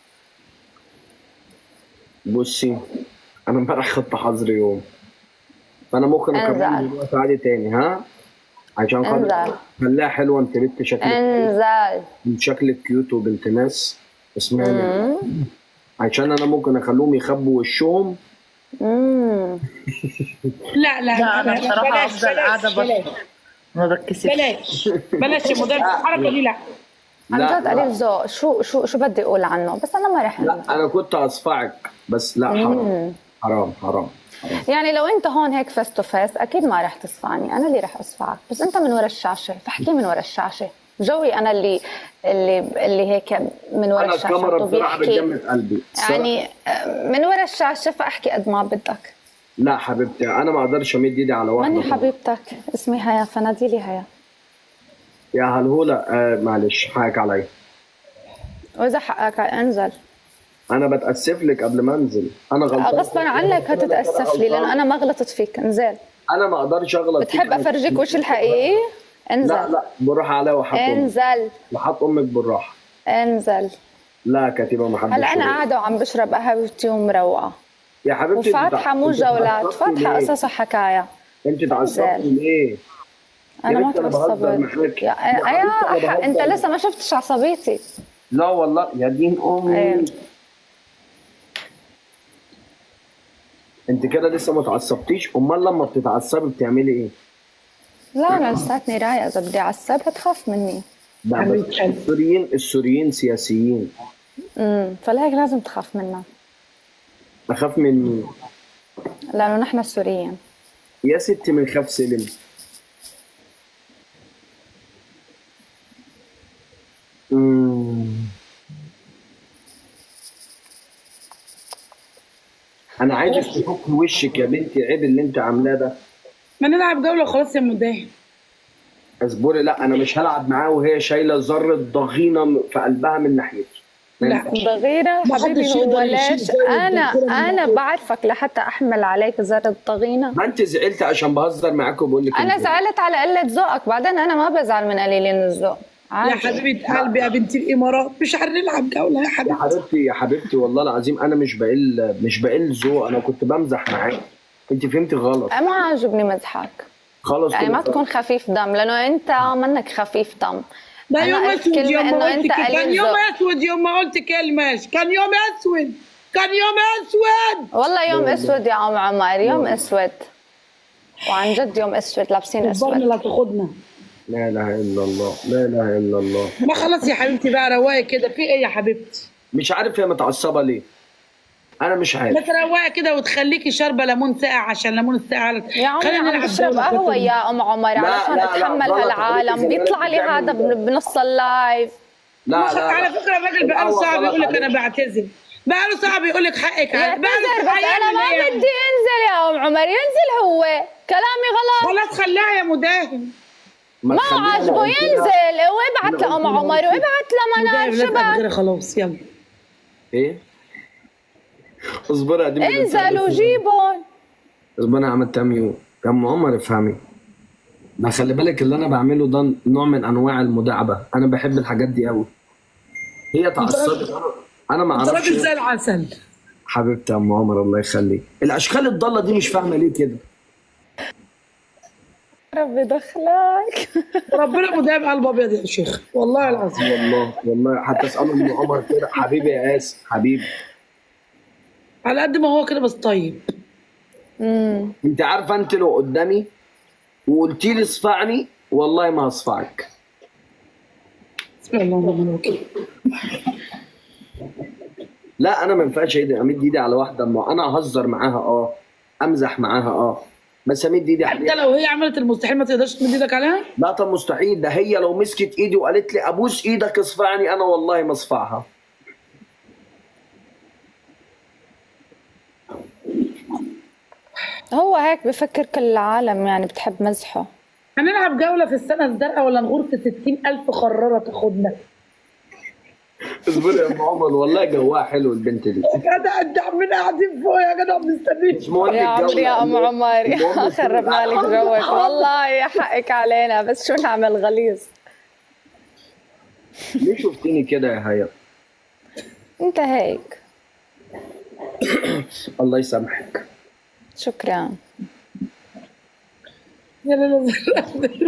بصي انا امبارح خدت حظر يوم فانا ممكن اكمل انزل. دلوقتي عادي تاني ها عشان خاطر انزل. خليها حلوه انت بنت شكلك انزل شكلك كيوت وبنت ناس اسمعني عشان انا ممكن اخليهم يخبوا وشهم امم لا لا لا انا لا، بصراحه بلاش افضل بلاش قاعده بلاش بس ما بتكسفش بلاش بلاش يا مدام الحركه دي لا عن لا، جد لا. قليل ذوق شو شو شو بدي اقول عنه بس انا ما رح لا انا كنت اصفعك بس لا حرام حرام حرام يعني لو انت هون هيك فيس تو فيس اكيد ما رح تصفعني انا اللي رح اصفعك بس انت من ورا الشاشه فاحكي من ورا الشاشه جوي انا اللي اللي اللي هيك من ورا انا الشاشه الكاميرا طب بصراحه يحكي بتجمد قلبي يعني آه، من ورا الشاشه فاحكي قد ما بدك لا حبيبتي انا ما اقدرش امد ايدي على واحده ماني حبيبتك اسمي هيا فنادي لي هيا يا هلهوله آه معلش حقك عليا واذا حقك انزل انا بتاسف لك قبل ما انزل انا غلطان غصبا عنك هتتاسف لي لانه انا ما غلطت فيك انزل انا ما اقدرش اغلط فيك. بتحب افرجيك وش الحقيقي انزل لا لا بالراحه عليا وحط امك انزل وحط امك بالراحه انزل لا كتيبه ما حدش هلا انا يقول. قاعده وعم بشرب قهوتي ومروقه يا حبيبتي أنت وفاتحه تع- مو أنت جولات اتعصبتي فاتحه ليه؟ قصص وحكايا انت اتعصبتي ليه؟ انا ما بنت أنا بهزر تعصبت معاك. يا يا حبيبتي أنا يا بهزر انت معاك. لسه ما شفتش عصبيتي لا والله يا دين امي ايه انت كده لسه ما اتعصبتيش امال لما بتتعصبي بتعملي ايه؟ لا انا لساتني رايقه اذا بدي اعصبها تخاف مني لا بس السوريين السوريين سياسيين امم فلهيك لازم تخاف منا اخاف من مين؟ لانه نحن السوريين يا ستي من خاف سلم مم. انا عايزك تفك وشك يا بنتي عيب اللي انت عاملاه ده ما نلعب جوله خلاص يا مداهم اصبري لا انا مش هلعب معاه وهي شايله ذره ضغينه في قلبها من ناحيتي ما لا. ينفعش. ضغيره ما حبيبي حدش هو يقدر يشيل ليش زي انا الدكتورة من انا الأول. بعرفك لحتى احمل عليك ذره ضغينه ما انت زعلت عشان بهزر معاك وبقول لك انا انت. زعلت على قله ذوقك بعدين انا ما بزعل من قليلين الذوق يا عادي حبيبه قلبي يا بنت الامارات مش هنلعب جوله يا يا حبيبتي حبيبتي يا حبيبتي والله العظيم انا مش بقل مش بقل ذوق انا كنت بمزح معاك انت فهمتي غلط ما عاجبني مزحك خلاص يعني كل ما سنة. تكون خفيف دم لانه انت منك خفيف دم ده أنا يوم قلت اسود كلمة يوم ما إنه قلت أنت كده. كان قليل يوم ذوق. اسود يوم ما قلت كلمه كان يوم اسود كان يوم اسود والله يوم اسود يا ام عمر يوم اسود وعن جد يوم اسود لابسين الظن اسود لا تاخدنا لا اله الا الله لا اله الا الله ما خلاص يا حبيبتي بقى رواقي كده في ايه يا حبيبتي مش عارف هي متعصبه ليه انا مش ما عارف تروقي كده وتخليكي شاربه ليمون ساقع عشان ليمون الساقع يا عمي خلينا عم نلعب بشرب جولة قهوة كده. يا ام عمر لا، علشان لا، لا، اتحمل غلط. هالعالم حبيبتي، بيطلع لي بتعمل هذا ده. بن- بنص اللايف لا ما خ- لا على لا. فكره الراجل بقاله القهوة ساعه غلط بيقول لك انا عليك. بعتذر بقاله ساعه بيقول لك حقك علي. بقاله يعتذر ساعة بس انا ما يعمل إيه؟ بدي انزل يا ام عمر ينزل هو كلامي غلط خلاص خليها يا مداهم ما تخليها عاجبه أنا قلت لها- ينزل وابعت أنا لام قلت لها عمر أنت- وابعت لمنال مداهم لازم شباب غير خلاص يلا ايه اصبري يا دي انزل وجيبهم اصبري انا عملت ميوت يا ام عمر افهمي ما خلي بالك اللي انا بعمله ده نوع من انواع المداعبه انا بحب الحاجات دي قوي هي تعصبت أنا- انا ما انت اعرفش راجل زي العسل حبيبتي يا ام عمر الله يخليك الاشكال الضاله دي مش فاهمه ليه كده ربي دخلك ربنا مدام قلب ابيض يا شيخ والله العظيم والله والله حتى اساله ام عمر كده حبيبي يا ياسر حبيبي على قد ما هو كده بس طيب انت عارفه انت لو قدامي وقلتي لي اصفعني والله ما اصفعك بسم الله الرحمن الرحيم لا انا ما ينفعش ايدي امد ايدي على واحده ما انا اهزر معاها اه امزح معاها اه بس امد ايدي حتى عليها لو هي عملت المستحيل ما تقدرش تمد ايدك عليها لا طب مستحيل ده هي لو مسكت ايدي وقالت لي ابوس ايدك اصفعني انا والله ما اصفعها هو هيك بفكر كل العالم يعني بتحب مزحه هنلعب جولة في السنة الزرقاء ولا نغور في 60 ألف خرارة تاخدنا اصبري يا ام عمر والله جواها حلو البنت دي يا جدع انت عمالين قاعدين فوق يا جدع مستنيين مش مهم يا عمري الجولة. يا ام عمر المهم خربنا لك جوك والله يا حقك علينا بس شو نعمل غليظ ليه شفتيني كده يا هيا انت هيك الله يسامحك شكرا يا لا لا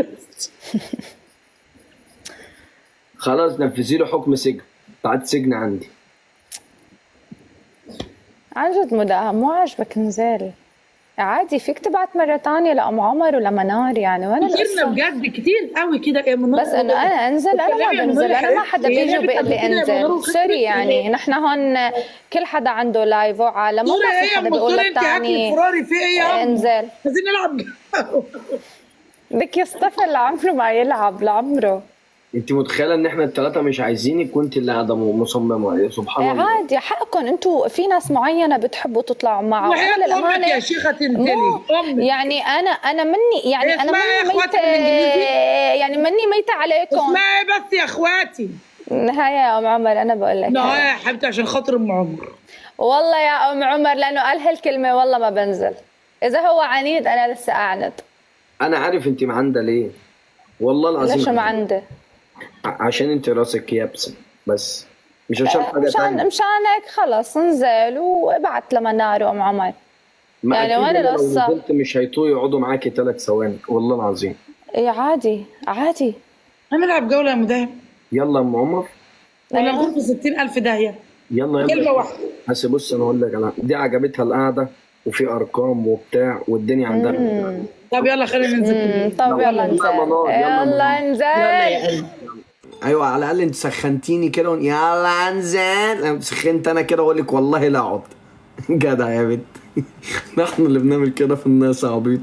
خلاص نفذي له حكم سجن بعد سجن عندي عن جد مداهم مو عاجبك نزال عادي فيك تبعت مرة تانية لأم عمر ولمنار يعني وين كتير القصة بجد كتير قوي كده يا منى بس انه انا انزل انا ما بنزل انا ما حدا بيجي وبيقول لي انزل سوري يعني نحن هون كل حدا عنده لايف وعالم سوري وما في ايه حدا يا بيقول مصوري انت هاكلي للثاني فراري في ايه يا انزل عايزين نلعب بدك يصطفل لعمره ما يلعب لعمره انت متخيله ان احنا الثلاثه مش عايزينك وانت اللي قاعده مصممه يا سبحان إيه الله عادي حقكم انتوا في ناس معينه بتحبوا تطلعوا معه وحياة وأنا امك يا للأمانة شيخه تنزلي مو امك يعني انا انا مني يعني انا اسمعي يا مني إخواتي ميته بالإنجليزي. يعني مني ميته عليكم اسمعي بس يا اخواتي نهايه يا ام عمر انا بقول لك نهايه يا حبيبتي عشان خاطر ام عمر والله يا ام عمر لانه قال هالكلمه والله ما بنزل اذا هو عنيد انا لسه اعند انا عارف انت معانده ليه والله العظيم ليش ما عندي ع- عشان انت راسك يابسه بس مش عشان حاجه مشان تانية مشان هيك خلص انزل وابعت لمنار وام عمر ما يعني أكيد وين أنا لو القصة؟ نزلت مش هيطوا يقعدوا معاكي ثلاث ثواني والله العظيم ايه عادي عادي هنلعب جوله يا مدام يلا يا ام عمر ولا نقول في 60000 داهيه يلا يلا كلمه واحده بس بص انا اقول لك انا دي عجبتها القعده وفي ارقام وبتاع والدنيا عندها مم. طب يلا خلينا ننزل مم. طب لا، يلا والله انزل منار، يلا يلا يلا يا انزل قلبي ايوه على الاقل انت سخنتيني كده ون- يلا انزل أنا سخنت انا كده اقول لك والله لا اقعد جدع يا بنت نحن اللي بنعمل كده في الناس يا عبيط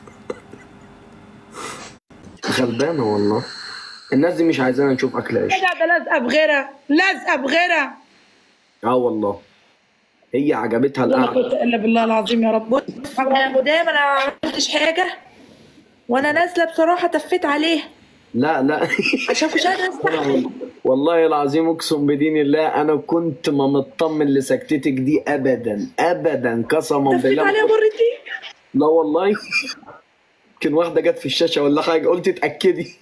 غلبانه والله الناس دي مش عايزانا نشوف اكل عيش كده ده لازقه بغيرها لازقه بغيرها اه والله هي عجبتها لا القعده قوه الا بالله العظيم يا رب يا مدام انا ما عملتش حاجه وانا نازله بصراحه تفيت عليه لا لا عشان مش قادره استحمل والله العظيم اقسم بدين الله انا كنت ما مطمن لسكتتك دي ابدا ابدا قسما تفيت بالله عليه مرتين لا والله كان واحده جت في الشاشه ولا حاجه قلت اتاكدي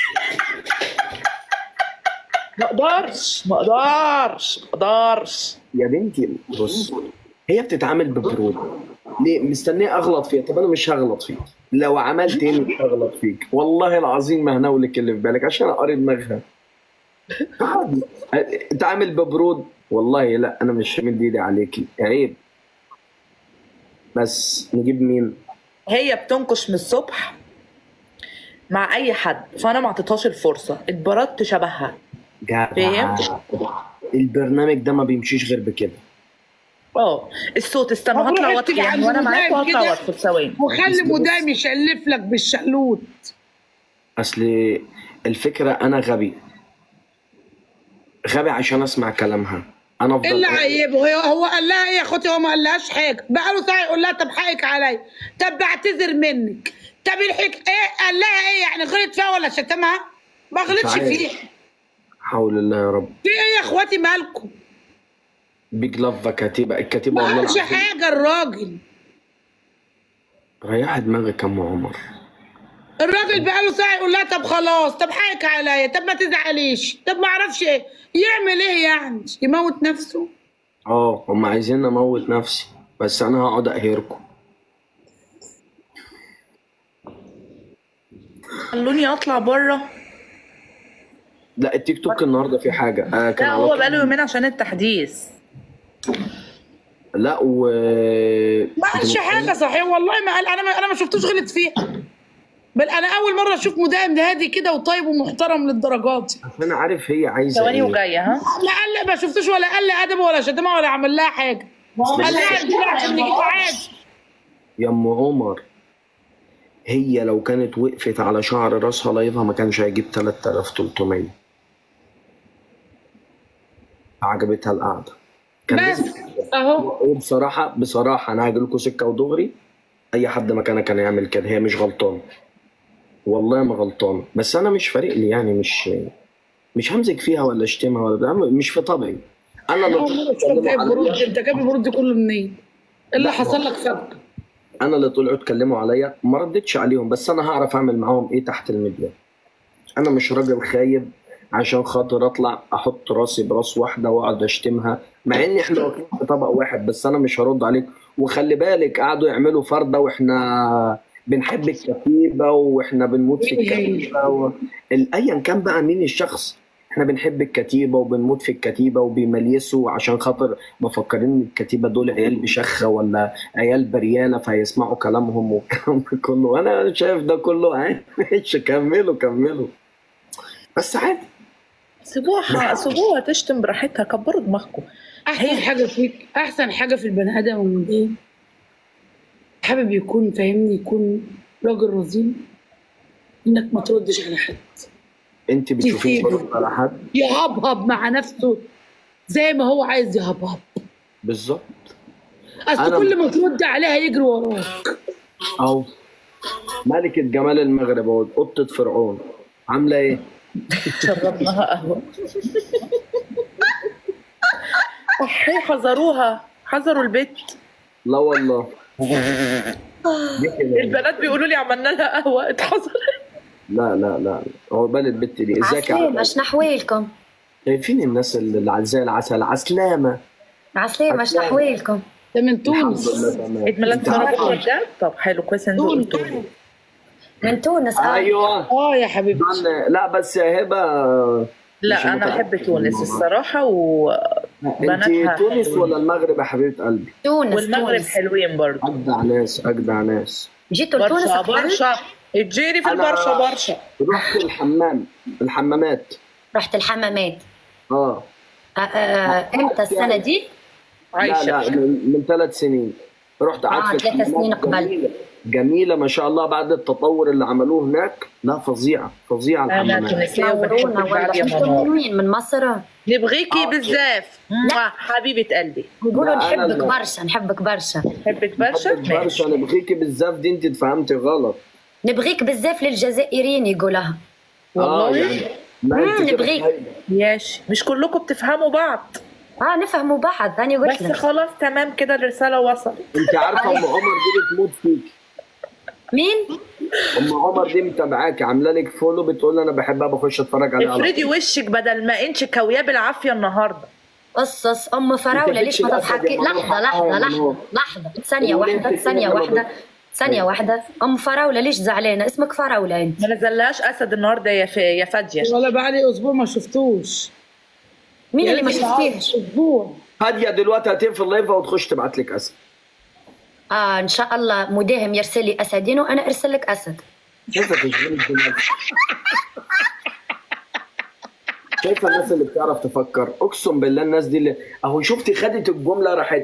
ما اقدرش ما اقدرش ما اقدرش يا بنتي بص هي بتتعامل ببرود ليه مستنيه اغلط فيها طب انا مش هغلط فيك لو عملت تاني مش هغلط فيك والله العظيم ما هنولك اللي في بالك عشان اقري دماغها عادي اتعامل ببرود والله لا انا مش مد ايدي عليكي عيب بس نجيب مين هي بتنكش من الصبح مع اي حد فانا ما اعطيتهاش الفرصه اتبردت شبهها جدع فاهم؟ البرنامج ده ما بيمشيش غير بكده اه الصوت استنى مبروك هطلع تيجي وادخل يعني عند وانا معاك مدام وهطلع كده. وادخل ثواني وخلي مدام يشلف لك بالشقلوط اصل الفكره انا غبي غبي عشان اسمع كلامها انا ايه افضل اللي عيبه هو هو قال لها ايه يا اخوتي هو ما قالهاش حاجه بقى له ساعه يقول لها طب حقك عليا طب بعتذر منك طب الحك ايه قال لها ايه يعني غلط فيها ولا شتمها ما غلطش عارف. فيها حول الله يا رب في ايه يا اخواتي مالكم بيج لاف كتيبه الكتيبه ما والله قالش العظيم حاجه الراجل ريح دماغك يا ام عمر الراجل بقى له ساعه يقول لها طب خلاص طب حقك عليا طب ما تزعليش طب ما اعرفش ايه يعمل ايه يعني يموت نفسه اه هم عايزين اموت نفسي بس انا هقعد اقهركم خلوني اطلع بره لا التيك توك النهارده في حاجه آه كان لا على هو طول- بقاله يومين عشان التحديث لا و ما قالش حاجه صحيح والله ما قال انا ما انا ما شفتوش غلط فيها بل انا اول مره اشوف مدام هادي كده وطيب ومحترم للدرجات دي. انا عارف هي عايزه ثواني ايه وجايه ها لا قال ما شفتوش ولا قال لي ادب ولا شتمها ولا عمل لها حاجه قال لها انت عشان نجيب عادي يا ام عمر هي لو كانت وقفت على شعر راسها لايفها ما كانش هيجيب 3300 عجبتها القعده كان بس لازم اهو وبصراحه بصراحه انا هاجي لكم سكه ودغري اي حد مكانها كان يعمل كده هي مش غلطانه والله ما غلطانه بس انا مش فارق لي يعني مش مش همسك فيها ولا اشتمها ولا بتاع، مش في طبعي انا اللي اول مره اشوفك جايب برود انت جايب البرود ده كله منين؟ ايه اللي حصل لك فجاه؟ انا اللي طلعوا اتكلموا عليا ما ردتش عليهم بس انا هعرف اعمل معاهم ايه تحت الميديا انا مش راجل خايب عشان خاطر اطلع احط راسي براس واحده واقعد اشتمها مع ان احنا واكلين في طبق واحد بس انا مش هرد عليك وخلي بالك قعدوا يعملوا فرده واحنا بنحب الكتيبه واحنا بنموت في مين هي؟ الكتيبه و... ال- ايا كان بقى مين الشخص احنا بنحب الكتيبه وبنموت في الكتيبه وبيمليسوا عشان خاطر مفكرين ان الكتيبه دول عيال بشخه ولا عيال برياله فيسمعوا كلامهم والكلام ده كله انا شايف ده كله عادي ماشي كملوا كملوا بس عادي سيبوها سيبوها تشتم براحتها كبروا دماغكم احسن حاجه فيك احسن حاجه في البني ادم من ايه حابب يكون فاهمني يكون راجل رزين انك ما تردش على حد انت بتشوفيه تسيبه. برد على حد يهبهب مع نفسه زي ما هو عايز يهبهب بالظبط اصل أنا- كل ما ترد عليها يجري وراك اهو ملكة جمال المغرب اهو قطة فرعون عاملة ايه؟ شربناها قهوه صحيح حذروها حذروا البيت لا والله دي كده. البنات بيقولوا لي عملنا لها قهوه اتحذرت لا لا لا هو بال البت دي ازيك يا عسلامة عبد شنو احوالكم؟ شايفين الناس اللي زي العسل عسلامة عسلامة شنو احوالكم؟ ده من الحمد تونس لله تمام عيد ميلاد انت ساره عارفة؟ بكره بجد طب حلو كويس ان تونس انتوا قلتوا لي من تونس اه ايوه اه يا حبيبتي طبعاً- لا بس يا هبة مش لا انا متأكد بحب من تونس الموضوع. الصراحه و... انت بناتها تونس حلوين. ولا المغرب يا حبيبة قلبي؟ تونس والمغرب تونس حلوين برضه اجدع ناس اجدع ناس جيتوا لتونس برشا قبل؟ برشا تجيري في أنا- البرشا برشا رحت الحمام الحمامات رحت الحمامات اه آه، آه، امتى السنة دي؟ لا عايشه لا من, من ثلاث سنين رحت قعدت آه، في ثلاث الحمامات سنين قبل. جميلة. جميلة ما شاء الله بعد التطور اللي عملوه هناك لا فظيعة فظيعة انا الحمامات تونسيه نورونا وبحبك ولا بعد يا انتم من منور وين؟ من مصر؟ نبغيكي آه. بزاف موah، حبيبه قلبي نقولوا لا، أنا نحبك لا. برشا نحبك برشا بحبك برشا بحبك برشا انا بغيكي بالزاف دي انت اتفهمتي غلط نبغيك بزاف للجزائريين يقولها اه والله يعني ما مم، انت كده نبغيك. خايبة. ياش مش كلكم بتفهموا بعض اه نفهموا بعض هاني قلت بس لك خلاص تمام كده الرساله وصلت انت عارفه ام عمر دي بتموت فيك مين؟ ام عمر دي متابعاك عامله لك فولو بتقول انا بحبها بخش اتفرج عليها على افردي وشك بدل ما انت كوياه بالعافيه النهارده قصص ام فراوله ليش ما الأسد تضحكي يا منور لحظه حقها لحظه يا لحظه منور. لحظه ثانيه وليه واحده أنت ثانيه كده واحده ما ثانيه واحده ام فراوله ليش زعلانه اسمك فراوله انت ما نزلهاش اسد النهارده يا ف... يا فاديه ولا بقالي اسبوع ما شفتوش مين اللي ما يعني شفتيهش اسبوع هاديه دلوقتي هتقفل لايفها وتخش تبعت لك اسد اه ان شاء الله مداهم يرسل لي اسدين وانا ارسل لك اسد شايفه تشغيل الدماغ شايفه الناس اللي بتعرف تفكر اقسم بالله الناس دي اللي اهو شفتي خدت الجمله راحت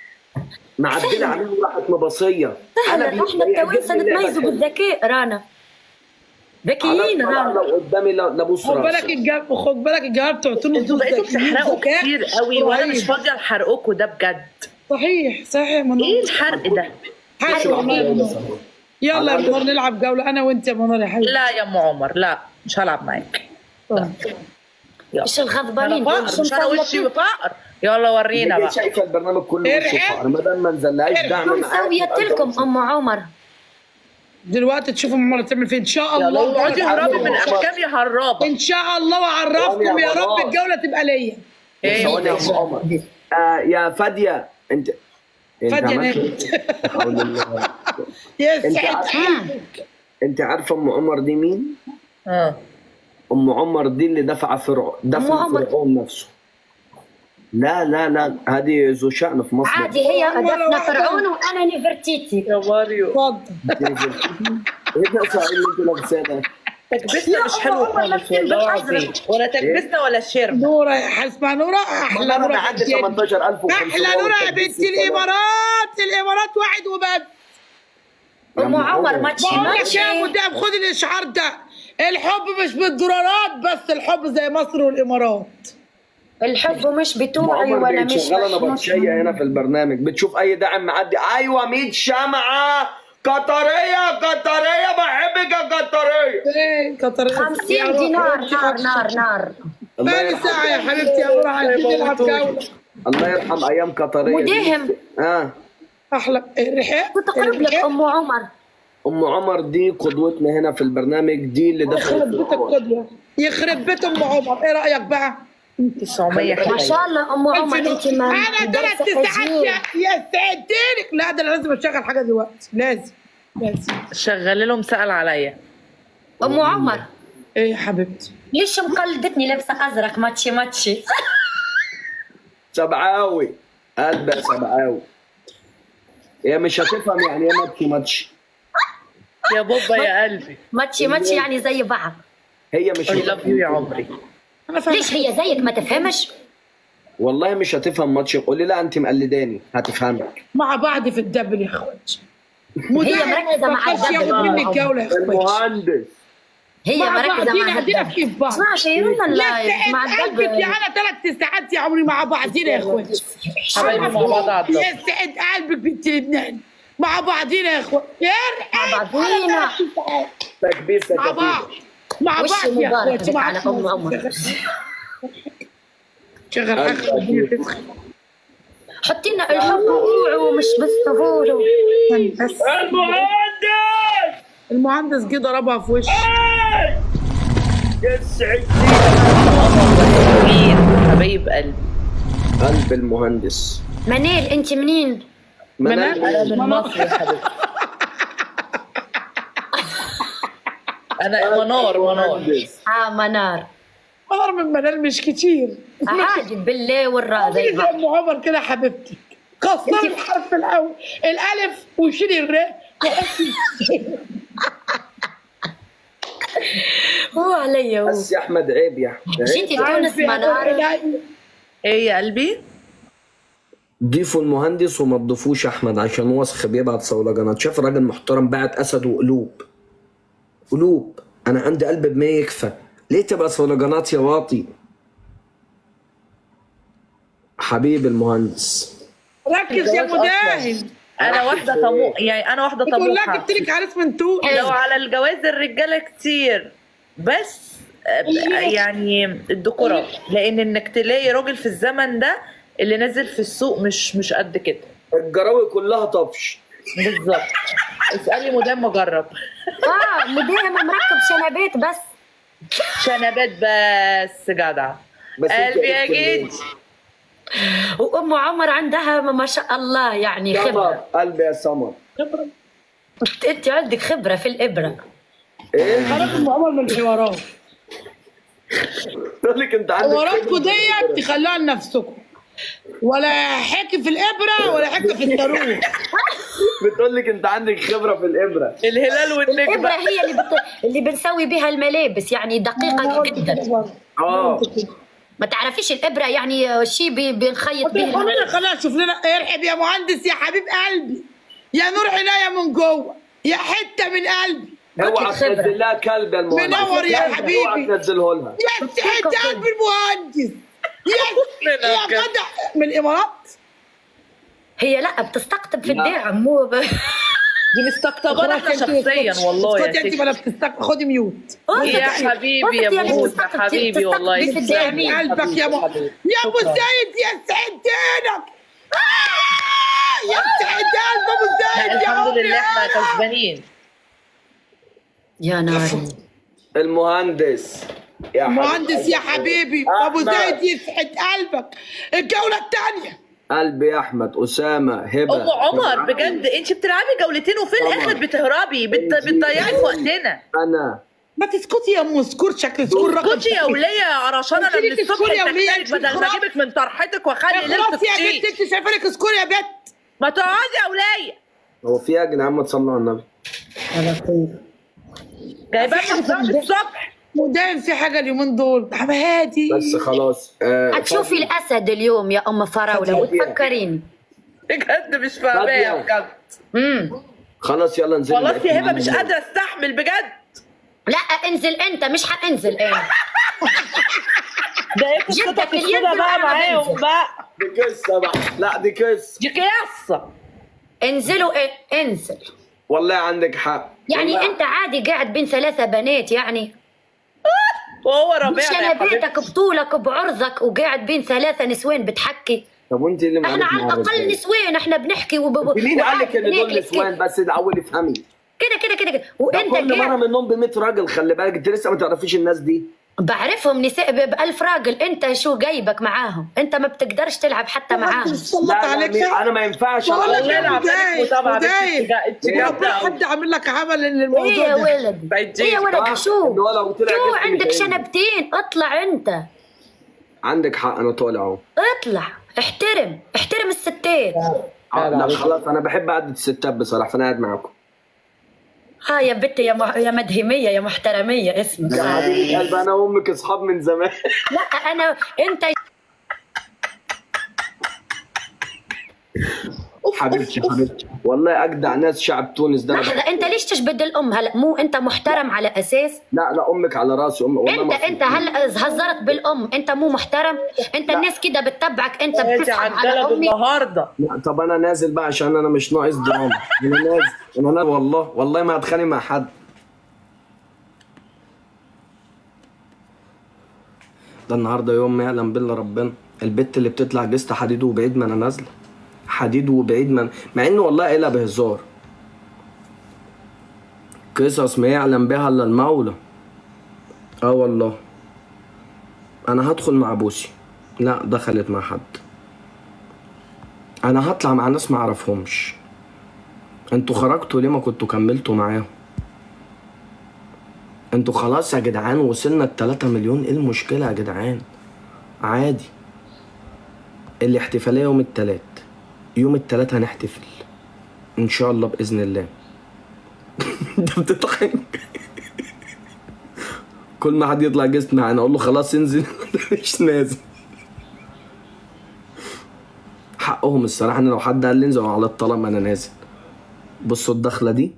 معدله عليهم راحت مبصيه سهل بي- احنا بيعجبني التوانسه اللعبة نتميزوا كده. بالذكاء رانا على ذكيين الطلاق رانا لو قدامي لا لا بص خد بالك راسي الجواب خد بالك الجواب بتوع تونس انتوا دول بقيتوا ذكيين بتحرقوا ذكاء كتير قوي وانا مش رهيب. فاضيه لحرقكم ده بجد صحيح صحيح يا منور ايه الحرق ده حرق والله يا منور يلا يا منور نلعب جوله انا وانت يا منور يا حبيبي لا يا ام عمر لا مش هلعب معاك ايش انا الغضبانين دول فقر شو مش انا وشي مسويين فقر يلا ورينا هي بقى شايفه البرنامج كله وش ارحب. فقر ما دام ما نزلهاش دعم شو معاك مسويت يبقى لكم أنت ام عمر دلوقتي تشوفوا ماما تعمل فين ان شاء يلا الله اقعدي هربي من احكام يا هرابه ان شاء الله واعرفكم يا رب الجوله تبقى ليا ايه ثواني يا ام عمر آه يا فاديه انت انت فادية عملت- نامت. لا حول الله. يا انت سعد عارفه انت عارفه ام عمر دي مين؟ اه ام عمر دي اللي دفع فرعون دفع عمر. فرعون نفسه لا لا لا هذه ذو شأن في مصر عادي هي ولا دفنا واحدة. فرعون وانا نفرتيتي يا ماريو اتفضل ايه ده السؤال اللي انت لابساه ده؟ تكبسنا مش حلو خالص والله العظيم ولا تكبسنا ولا شرب نورة اسمها نورة احلى انا نورة معدي في الدنيا. 18500 احلى نورة يا بنت الامارات الامارات واحد وبس ام عمر ماتشي بقول لك ماتشي يا مدام خد الاشعار ده الحب مش بالدولارات بس الحب زي مصر والامارات الحب مش ام بتوعي عمر ولا بقت مش شغاله مش- نبطشيه هنا في البرنامج بتشوف اي داعم معدي ايوه 100 شمعه قطريه قطريه بحبك يا قطريه ايه كتر 50 دينار نار نار نار الله ثاني يرحم ساعة يا حبيبتي يا نورة عايزين نلعب جولة الله يرحم ايام قطريه دي. مداهم. اه احلى الرحاب كنت اقرب لك ام عمر ام عمر دي قدوتنا هنا في البرنامج دي اللي يخرب دخلت بيت القدوة يخرب بيت ام عمر ايه رأيك بقى؟ 900 ما شاء الله ام عمر انت ما انا ثلاث ساعات حزين يا يا سعدتلك لا ده انا لازم اشغل حاجة دلوقتي لازم لازم شغل لهم سأل عليا ام عمر ايه يا حبيبتي ليش مقلدتني لابسه ازرق ماتشي ماتشي سبعاوي قلب يا سبعاوي هي مش هتفهم يعني ايه ماتشي ماتشي يا بابا يا قلبي ماتشي ماتشي يعني زي بعض هي مش I love you يا عمري انا فاهمه ليش هي زيك ما تفهمش والله مش هتفهم ماتشي قول لي لا انت مقلداني هتفهمك مع بعض في الدبل يا اخوات هي مركزة مع الدبل ياخد الدبل. مني الجوله يا اخوات المهندس هي مع مركزه بعضينا مع قاعدين الدب في بعض اسمع شيرونا اللايف مع يسعد قلبك يا الدب انا ثلاث ساعات يا عمري مع بعضينا يا اخوات حبايبي مع بعض على الضبط يسعد قلبك بنت لبنان مع بعضينا يا اخوات مع بعضينا. تكبير مع بعض تكبير مع وش بعض يا مبارك اخوات بك مع على ام عمر شغل حاجه حطي لنا الحب وقوعوا مش بس تغوروا بس المهندس جه ضربها في وشي يسعد مين حبايب قلبي قلب المهندس منال انت منين؟ منال؟ انا من مصر يا حبيبتي انا منار منار مهندس اه منار عمر من منال مش كتير عادي بالله والراء زي زي بعض ام عمر كده حبيبتي كسري الحرف الاول الالف وشيلي الراء وحطي هو عليا هو بس يا احمد عيب يا احمد جيتي عيب. تونس منار ايه يا قلبي ضيفوا المهندس وما تضيفوش احمد عشان وسخ بيبعت صولجانات شاف راجل محترم بعت اسد وقلوب قلوب انا عندي قلب بما يكفى ليه تبقى صولجانات يا واطي حبيب المهندس ركز يا مداهن انا واحده طموح يعني انا واحده تقول لها طموحه جبت لك عريس من تونس لو على الجواز الرجاله كتير بس آه، يعني الديكورات لان انك تلاقي راجل في الزمن ده اللي نازل في السوق مش مش قد كده الجراوي كلها طفش بالظبط اسالي مدام مجرب اه مدام مركب شنبات بس شنبات بس جدع بس انت قلبي يا قلت جد وام عمر عندها ما شاء الله يعني سمر خبره قلبي يا سمر انت عندك خبره في الابره ايه خرج ام عمر من الحوارات تقول لك انت عندك حواراتكم ديت تخلوها لنفسكم ولا حكي في الابره ولا حكي في الصاروخ بتقول لك انت عندك خبره في الابره الهلال الابره والنجمه هي اللي بت... اللي بنسوي بها الملابس يعني دقيقه جدا اه ما تعرفيش الابره يعني شيء بي- بنخيط به خلينا الملابس. خلينا نشوف لنا ارحب يا مهندس يا حبيب قلبي يا نور عينيا من جوه يا حته من قلبي اوعى خبرة. تنزل لها كلب يا المهندس منور يا اوعى حبيبي تنزله لها يا سعد قلب المهندس يا يا جدع من الامارات هي لا بتستقطب في لا. الداعم مو ب... دي مستقطبانا احنا شخصيا والله يا خدي انت ستي ولا بتستك خدي ميوت يا حبيبي يا وقت يعني بوز بتستقطب- حبيبي والله بتستقطب في يسلمك. الداعم. قلبك يا مو يا ابو زايد يا سعد دينك آه، يا سعد قلب ابو لا، زايد يا الحمد لله احنا عمري. كسبانين يا ناري المهندس يا حبيبي. مهندس يا حبيبي ابو أحمد. زايد يسعد قلبك الجوله الثانيه قلبي يا احمد اسامه هبه ام عمر بجد انت بتلعبي جولتين وفي الاخر بتهربي بت... بتضيعي في وقتنا انا ما تسكتي يا ام سكور شكل سكور رقم اسكتي يا وليه يا قرشانه انا قلت من لك الصبح اسكتي يا ولية، اتكتك بدل ما خلاص. اجيبك من طرحتك واخلي ليله خلاص يا بنت تطير انت شايفه لك سكور يا بنت ما تقعدي يا وليه هو في إيه يا جدعان ما تصلوا على النبي جايبه لنا الصبح مدام في حاجه اليومين دول عم هادي بس خلاص آه هتشوفي الاسد اليوم يا ام فراوله وتفكريني بجد مش فاهمه يا فاضية. بجد امم خلاص يلا انزلي خلاص يا هبه مش قادره استحمل بجد لا انزل انت مش حانزل انا ده ايه جدك قصتك اليد السودا بقى وأنا معاهم بنزل. بقى دي قصه بقى لا دي قصه دي قصه انزلوا إيه؟ انزل والله عندك حق يعني والله. انت عادي قاعد بين ثلاثه بنات يعني وهو ربيعنا يا حبيبتي شنباتك بطولك بعرضك وقاعد بين ثلاثه نسوان بتحكي طب وانت اللي احنا على الاقل نسوان احنا بنحكي وب... مين قال لك ان دول وقاعد نسوان بس الاول افهمي كده كده كده كده ده وانت كل مره قاعد منهم ب 100 راجل خلي بالك انت لسه ما تعرفيش الناس دي بعرفهم نساء ب- بألف راجل انت شو جايبك معاهم انت ما بتقدرش تلعب حتى معاهم سلط لا عليك لا انا ما ينفعش بقول لك أقول- يا والله العظيم مدايق متابعة بنت مدايق اتجاه- اتجاه وربنا ده. حد عامل لك عمل ايه للموضوع يا ده ولد بقت ايه يا ولد آه، شو إنه لو طلع شو جسمي عندك مش هينفع. شنبتين اطلع انت عندك حق انا طالع اهو اطلع احترم احترم الستات آه، لا خلاص انا بحب اعدد الستات بصراحه فانا قاعد معاكم ها يا بنتي يا مح... يا مدهميه يا محترميه اسمك يا حبيبه قلب انا وامك اصحاب من زمان لا انا انت حبيبتي حبيبتي والله اجدع ناس شعب تونس ده أنا لحظه بحبه. انت ليش تشبد الام هلا مو انت محترم على اساس لا لا امك على راسي ام والله انت ما انت هلا هزرت بالام انت مو محترم انت الناس كده بتتبعك انت انت بتسحب عن على جلب امي النهارده لا طب انا نازل بقى عشان انا مش ناقص دراما انا نازل انا نازل والله والله ما هتخانق مع حد ده النهارده يوم ما يعلم بالله ربنا البت اللي بتطلع جست حديد وبعيد ما انا نازله حديد وبعيد ما مع انه والله قايلها بهزار قصص ما يعلم بها الا المولى اه والله انا هدخل مع بوسي لا دخلت مع حد انا هطلع مع ناس ما اعرفهمش انتوا خرجتوا ليه ما كنتوا كملتوا معاهم انتوا خلاص يا جدعان وصلنا ال 3 مليون ايه المشكله يا جدعان عادي الاحتفاليه يوم التلات يوم التلات هنحتفل ان شاء الله باذن الله انت بتضحك كل ما حد يطلع جسم معانا اقول له خلاص انزل مش نازل حقهم الصراحه ان لو حد قال لي انزل على الطلاق ما انا نازل بصوا الدخله دي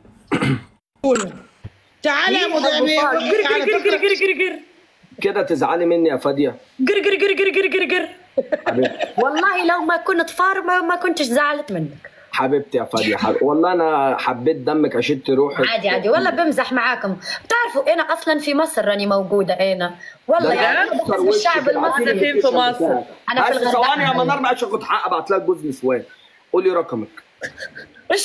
تعالى يا مدامي جر جر جر جر جر جر جر كده تزعلي مني يا فاديه جر جر جر جر جر جر جر حبيبتي والله لو ما كنت فار ما, ما كنتش زعلت منك حبيبتي يا فاديه حبيبتي. والله انا حبيت دمك عشت روحك عادي عادي والله بمزح معاكم بتعرفوا انا اصلا في مصر راني موجوده انا والله ده يعني أنا أنا أكتر باسم وش الشعب كده. المصري عارفين فين في اللوكيشن مصر؟ بتاعك. أنا في بس الغردقة. ثواني يا منار معلش اخد حق ابعت لك جوز نسوان قولي رقمك مش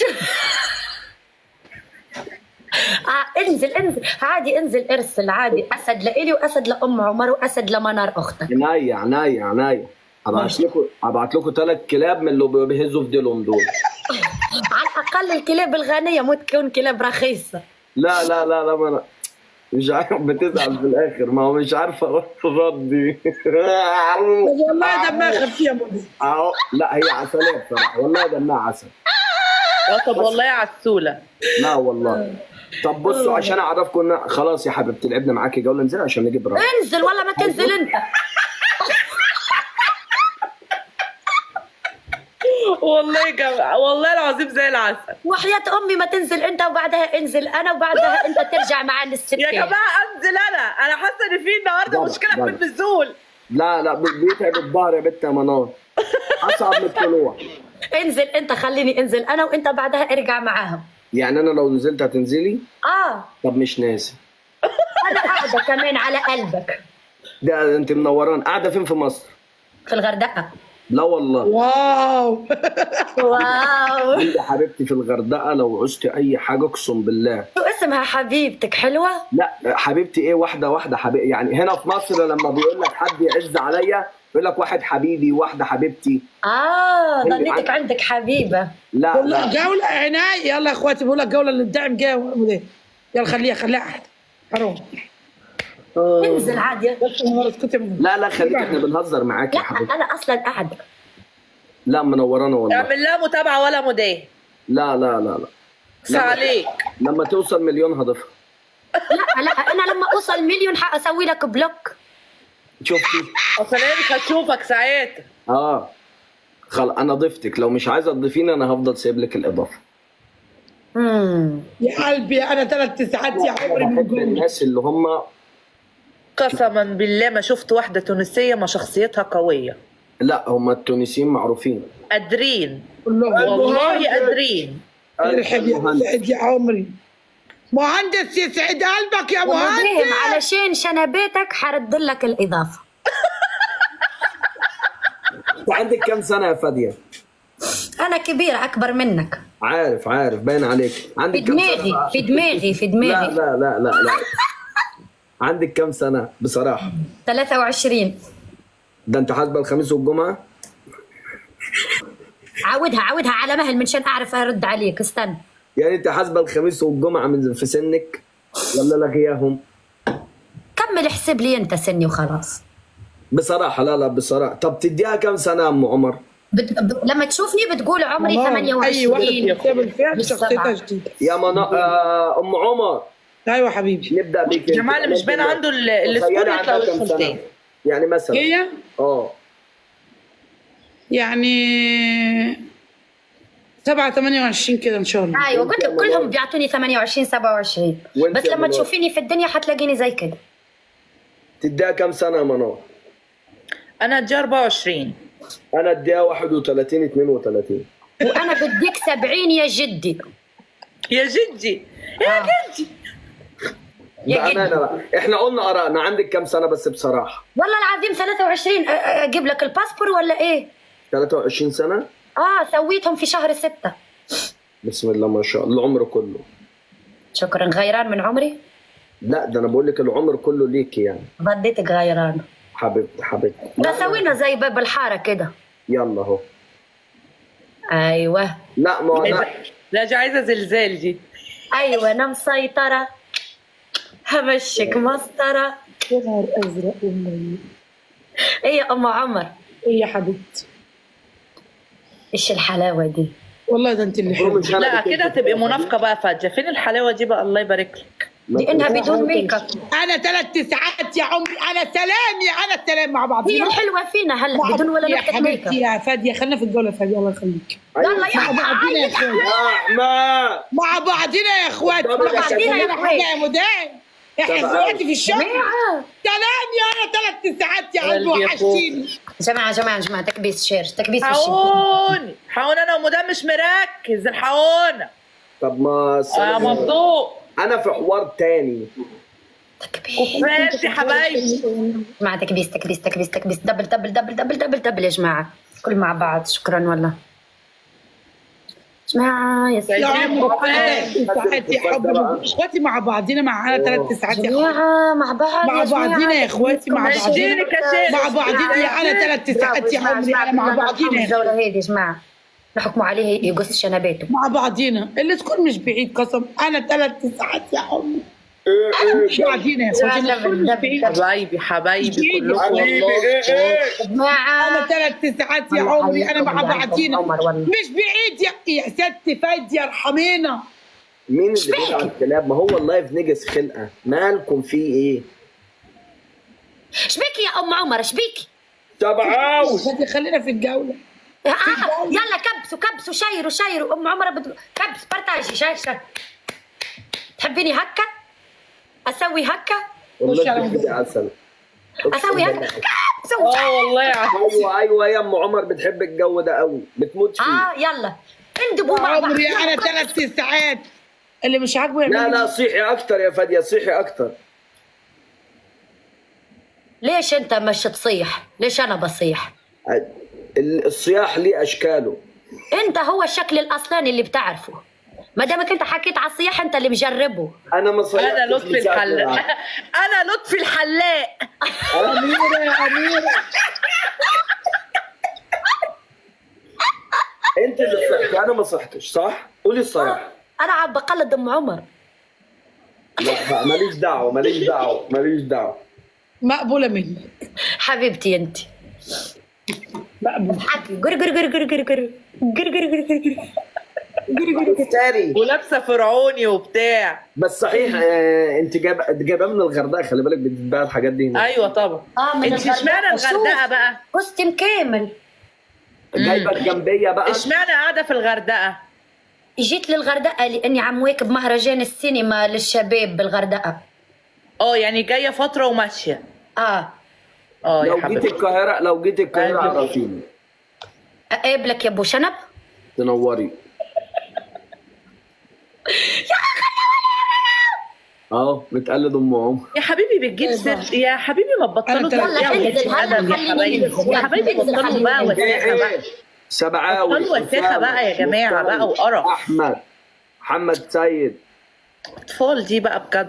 آه انزل انزل عادي انزل ارسل عادي اسد لإلي واسد لام عمر واسد لمنار اختك عناية عناية عناية هبعت لكم هبعت لكم ثلاث كلاب من اللي بيهزوا في ديلهم دول على الاقل الكلاب الغنيه مو تكون كلاب رخيصه لا لا لا لا ما انا مش عارف بتزعل في الاخر ما هو مش عارف ارد ردي والله دمها خفيف يا مدامي اهو لا هي عسلية بصراحة والله دمها عسل اه طب والله يا عسوله لا والله طب بصوا عشان اعرفكم ان خلاص يا حبيبتي لعبنا معاكي جوله انزل عشان نجيب الرقم انزل ولا ما تنزل انت والله جم... والله العظيم زي العسل وحياة امي ما تنزل انت وبعدها انزل انا وبعدها انت ترجع معانا الستين يا جماعه انزل انا انا حاسه ان في النهارده جدع، مشكله في جدع. النزول لا لا بيتعب الظهر يا بنت يا منار اصعب من الطلوع انزل انت خليني انزل انا وانت بعدها ارجع معاهم يعني انا لو نزلت هتنزلي اه طب مش نازل انا قاعده كمان على قلبك ده انت منوران قاعده فين في مصر في الغردقه لا والله واو واو عندي حبيبتي في الغردقه لو عوزتي اي حاجه اقسم بالله شو اسمها حبيبتك حلوه لا حبيبتي ايه واحده واحده حبيبي يعني هنا في مصر لما بيقول لك حد يعز عليا يقول لك واحد حبيبي واحده حبيبتي اه اللي ظنيتك عندك. عندك حبيبه لا بقول لك لا جولة عناية يلا يا اخواتي بقول لك جولة اللي الدعم جاي وده. يلا خليها خليها قاعدة حرام انزل عادي بس المرة اسكتي من لا لا خليك احنا بنهزر معاك يا لا حبيبتي انا اصلا قاعده لا منورانا والله اعمل لها متابعه ولا مداه لا لا لا لا بس عليك لما توصل مليون هضيفها لا لا انا لما اوصل مليون حاسوي لك بلوك شفتي اصل هي مش هتشوفك ساعتها اه خلاص انا ضفتك لو مش عايزه تضيفيني انا هفضل سايب لك الاضافه امم يا قلبي انا ثلاث ساعات يا عمري من بحب جوه الناس اللي هم قسما بالله ما شفت واحده تونسيه ما شخصيتها قويه لا هم التونسيين معروفين قادرين كلهم والله قادرين ارحب يا مهندس. سعد يا عمري مهندس يسعد قلبك يا ومدهم مهندس علشان شنباتك حرد لك الاضافه انت عندك كام سنه يا فاديه انا كبيره اكبر منك عارف عارف باين عليك في عندك كام دماغي سنه في دماغي في لا دماغي لا لا لا لا عندك كام سنه بصراحه 23 ده انت حاسبه الخميس والجمعه عودها عودها على مهل منشان اعرف ارد عليك استنى يعني انت حاسبه الخميس والجمعه من في سنك ولا لغياهم كمل احسب لي انت سني وخلاص بصراحه لا لا بصراحه طب تديها كام سنه يا ام عمر بت... ب... لما تشوفني بتقول عمري والله 28 اي واحده في كتاب الفعل بالسبعة. شخصيتها جديده يا منا... آه ام عمر ايوه حبيبي نبدا بيك يا جماعه اللي مش باين عنده ال- السكور تخيلي يطلع عندها كام ويدخل سنة؟ تاني يعني مثلا هي اه يعني 7 28 كده ان شاء الله ايوه قلت لك كلهم بيعطوني 28 27 وانت بس يا لما منار؟ تشوفيني في الدنيا حتلاقيني زي كده تديها كام سنه يا منار انا ادي 24 انا اديها 31 32 وانا بديك 70 يا جدي يا جدي يا جدي يا بامانه جدي بقى احنا قلنا ارائنا عندك كام سنه بس بصراحه والله العظيم 23 أ- أ- اجيب لك الباسبور ولا ايه 23 سنه اه سويتهم في شهر ستة بسم الله ما شاء الله العمر كله شكرا غيران من عمري لا ده انا بقول لك العمر كله ليكي يعني بديتك غيران حبيبتي حبيبتي ده سوينا زي باب الحارة كده يلا اهو ايوه لا ما هو لا لا دي عايزه زلزال دي ايوه انا مسيطرة همشيك مسطرة يا نهار ازرق والله ايه يا ام عمر ايه يا حبيبتي ايش الحلاوة دي والله ده انت اللي هو حلو مش أنا لا اللي كده كنت تبقي بقول. منافقه بقى فاجه فين الحلاوه دي بقى الله يبارك لك دي انها بدون ميك اب انا ثلاث تسعات يا عمري انا سلام يا انا سلام مع بعض هي الحلوة فينا هلا بدون ولا يا نقطة ميك حبيبتي اب يا فاديه خلينا في الجوله فاديه الله يخليك يلا يا مع بعضينا يا عايز اخوات يا احمد مع بعضينا يا اخوات طب مع يا بعضينا يا شباب. حاجه يا مدام احنا طب اخواتي في الشغل جماعة سلام يا انا ثلاث ساعات يا قلبي قلبي يا وحشتيني جماعة جماعة جماعة تكبيس شير تكبيس في الشير حقوني حقوني انا ومدام مش مركز الحقونا طب ما يا مبدوق انا في حوار تاني تكبيس فانت يا حبايبي جماعة تكبيس تكبيس تكبيس تكبيس دبل دبل دبل دبل دبل دبل يا جماعة كل مع بعض شكرا والله جماعة يا يا سيدي عمري ثلاث ساعات يا حبيبي اخواتي مع بعضينا معانا ثلاث ساعات يا اخواتي جماعة مع بعض مع يا جماعة. بعضينا يا اخواتي مع بعضينا اشترك يا شيخ مع بعضينا يا انا ثلاث ساعات يا عمري انا مع بعضينا يا الدولة هذه يا جماعة نحكموا عليه يقص شنباته مع بعضينا اللي تكون مش بعيد قسم انا ثلاث ساعات يا عمري ايه انا ايه مش بعدينا يا اخواتي اللي تكون مش بعيد حبايبي حبايبي كلكم حبيبي والله ايه ايه انا جماعة ثلاث ساعات يا الله عمري انا مع يحييكم الله بعضينا يحييكم عمر والله. مش بعيد يا يا ست فاديه ارحمينا مين اللي بيدعم الكلاب ما هو اللايف نجس خلقه مالكم فيه ايه شبيكي يا ام عمر شبيكي تبعاوي فاديه خلينا في الجوله آه، يلا كبسوا كبسوا شيروا شيروا ام عمر بد... كبس بارتاجي شاي شاي تحبيني هكا اسوي هكا خش على والله كده عسل اسوي هكا كبسوا اه والله يا ايوه ايوه يا ام عمر بتحب الجو ده قوي بتموت فيه اه يلا اندبوا مع بعض عمري انا ثلاث ساعات اللي مش عاجبه لا يعمل لا صيحي اكتر يا فاديه صيحي اكتر ليش انت مش تصيح ليش انا بصيح ال- الصياح ليه اشكاله انت هو الشكل الاصلاني اللي بتعرفه ما دامك انت حكيت على الصياح انت اللي مجربه انا ما صيحتش انا لطفي من ساعة ما الحلاق لعبت. انا لطفي الحلاق اميره يا اميره انت اللي صحتي انا ما صحتش صح قولي الصراحه انا عم بقلد ام عمر لا لا، ماليش دعوه ماليش دعوه ماليش دعوه مقبوله منك حبيبتي انت مقبوله حكي قر قر قر قر قر قر قر قر قر قر تاري ولابسه فرعوني وبتاع بس صحيح آه انت جايب جايبها من الغردقه خلي بالك بتتباع الحاجات دي هناك ايوه طبعا اه من انت اشمعنى الغردقه بقى كوستيم كامل جايبه الجنبيه بقى اشمعنى قاعده في الغردقه جيت للغردقه لاني عم واكب مهرجان السينما للشباب بالغردقه اه يعني جايه فتره وماشيه اه اه يا لو جيت حبيبتي القاهره لو جيت القاهره أيوة. عرفيني اقابلك يا ابو شنب تنوري اه بتقلد ام عمر يا حبيبي بتجيب سيرت يا حبيبي ما تبطلوا أنا تلاتة. تربية يلا انزل، وقلة هلا ادب يا خليني حبايبي انزل. يا حبايبي انزل، بطلوا خليني بقى انزل. ايه وساخه بقى ايه سبعاوي بطلوا وساخة بقى يا جماعة مستوى، بقى وقرف. احمد محمد سيد اطفال دي بقى بجد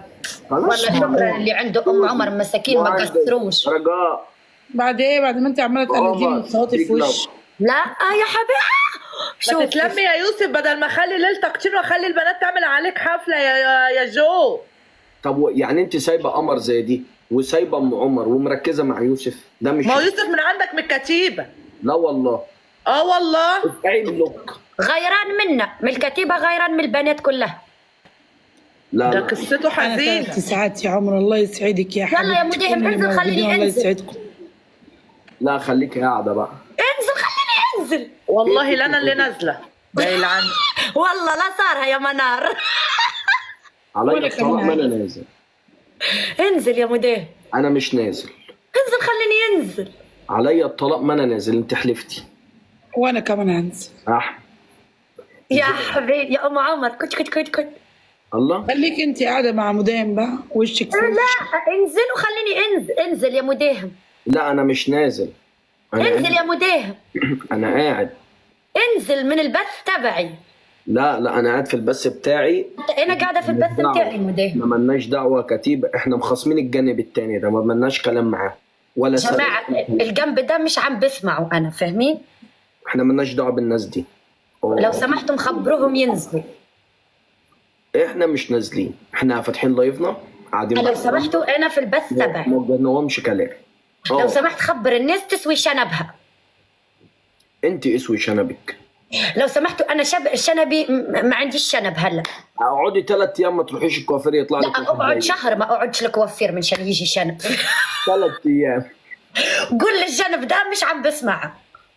خلاص ولا شكرا اللي عنده ام عمر مساكين ما قصروش رجاء بعد ايه بعد ما انت عماله تقلديني عمر، وتصوتي في بيج وشي لا آه يا حبيبي ما شوف تتلمي يا يوسف بدل ما اخلي ليلتك تشين واخلي البنات تعمل عليك حفله يا يا, يا جو طب و- يعني انت سايبه قمر زي دي وسايبه ام عمر ومركزه مع يوسف ده مش ما هو يوسف من عندك من الكتيبه لا والله اه والله عين لوك غيران منا من الكتيبه غيران من البنات كلها لا ده لا قصته انا حزينه ثلاث ساعات يا عمر الله يسعدك يا حبيبتي يلا يا مديهم، كل اللي انزل خليني موجودين، الله انزل. يسعدكم لا خليك قاعده بقى انزل خليني انزل والله لا انا اللي نازله ده يلعن والله لا صارها يا منار عليا ولا الطلاق كمان ما انا عارف. نازل انزل يا مديه انا مش نازل انزل خليني انزل عليا الطلاق ما انا نازل انت حلفتي وانا كمان هنزل اح يا حبيبي يا ام عمر كنت كنت كنت كنت الله خليك انت قاعده مع مدام بقى وشك في وشي. لا انزل وخليني انزل انزل يا مديهم لا انا مش نازل انا انزل يا مديهم انا قاعد انزل من البث تبعي لا لا انا قاعد في البث بتاعي انا قاعده في البث دعوة. بتاعي مديهم ما ملناش دعوه كتيبه احنا مخاصمين الجانب التاني ده ما ملناش كلام معاه ولا سلام. جماعه الجنب ده مش عم بسمعه انا فاهمين احنا ملناش دعوه بالناس دي أوه. لو سمحتم خبروهم ينزلوا احنا مش نازلين احنا فاتحين لايفنا قاعدين لو مع- سمحتوا انا في البث تبعي ما قلناهمش كلام لو اه سمحت خبر الناس تسوي شنبها انت اسوي شنبك لو سمحتوا انا شب... شنبي م- ما عنديش شنب هلا اقعدي ثلاث ايام ما تروحيش الكوافير يطلع لا لك اقعد شهر ما اقعدش لكوافير من شان يجي شنب ثلاث ايام قول للجنب ده مش عم بسمع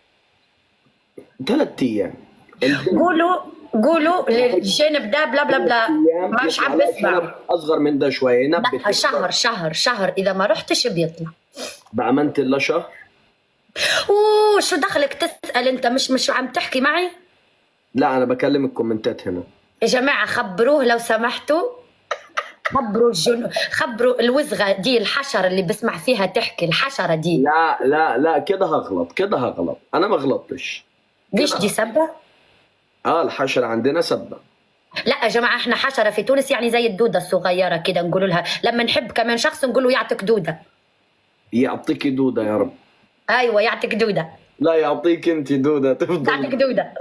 ثلاث ايام البنت قولوا قولوا للجنب ده بلا بلا بلا أيام مش عم يطلع لها بسمع شنب اصغر من ده شويه ينبت لا شهر شهر شهر اذا ما رحتش بيطلع بامانه الله شهر اوه شو دخلك تسال انت مش مش عم تحكي معي لا انا بكلم الكومنتات هنا يا جماعه خبروه لو سمحتوا خبروا الجن خبروا الوزغه دي الحشره اللي بسمع فيها تحكي الحشره دي لا لا لا كده هغلط كده هغلط انا ما غلطتش ليش دي سبه اه الحشره عندنا سبه لا يا جماعه احنا حشره في تونس يعني زي الدوده الصغيره كده نقول لها لما نحب كمان شخص نقول له يعطيك دوده يعطيكي دوده يا رب ايوه يعطيك دوده لا يعطيك انت دوده يعطيك تفضل دوده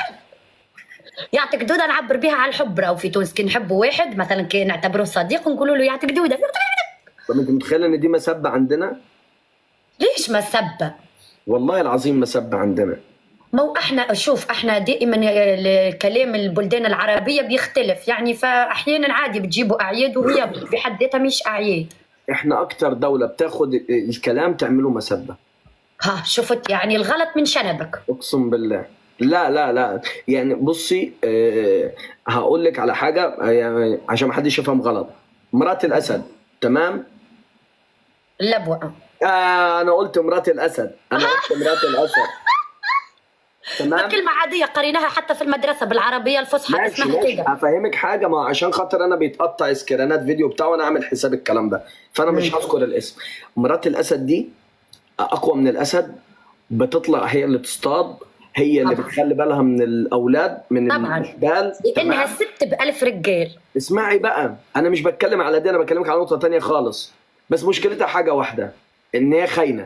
يعطيك دوده نعبر بها على الحب راهو في تونس كي نحبوا واحد مثلا كي نعتبروه صديق نقولوا له يعطيك دوده طب انت متخيله ان دي مسبه عندنا ليش ما سبه والله العظيم مسبه عندنا مو احنا شوف احنا دائما الكلام البلدان العربيه بيختلف يعني فاحيانا عادي بتجيبوا اعياد وهي بحد ذاتها مش اعياد احنا اكتر دوله بتاخد الكلام تعمله مسبه ها شفت يعني الغلط من شنبك اقسم بالله لا لا لا يعني بصي أه هقول لك على حاجه آه، يعني عشان ما حدش يفهم غلط مرات الاسد تمام اللبوه آه انا قلت مرات الاسد انا قلت مرات الاسد تمام كلمة عادية قريناها حتى في المدرسة بالعربية الفصحى ماشي اسمها ماشي كده هفهمك حاجه ما عشان خاطر انا بيتقطع سكرينات فيديو بتاعه وانا عامل حساب الكلام ده فانا مش هذكر الاسم مرات الاسد دي اقوى من الاسد بتطلع هي اللي تصطاد هي اللي طبعا. بتخلي بالها من الاولاد من طبعا. الاشبال لأنها تمام؟ ست بألف رجال اسمعي بقى انا مش بتكلم على دي انا بكلمك على نقطه تانية خالص بس مشكلتها حاجه واحده ان هي خاينه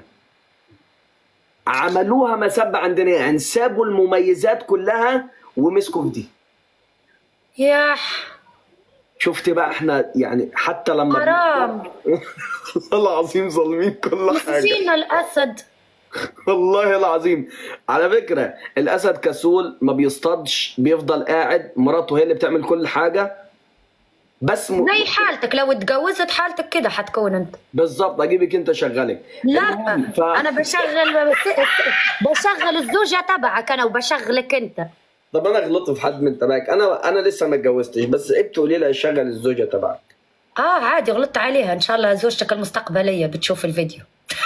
عملوها مسبه عندنا يعني سابوا المميزات كلها ومسكوا في دي يا شفت بقى احنا يعني حتى لما حرام والله العظيم ظالمين كل حاجه نسينا الأسد والله العظيم على فكره الاسد كسول ما بيصطادش بيفضل قاعد مراته هي اللي بتعمل كل حاجه بس م... زي حالتك لو اتجوزت حالتك كده حتكون انت بالظبط اجيبك انت شغلك لا المهم، ف... انا بشغل بشغل الزوجة تبعك انا وبشغلك انت طب انا غلطت في حد من تبعك انا انا لسه ما اتجوزتش بس ابت تقولي لي اشغل الزوجه تبعك اه عادي غلطت عليها ان شاء الله زوجتك المستقبلية بتشوف الفيديو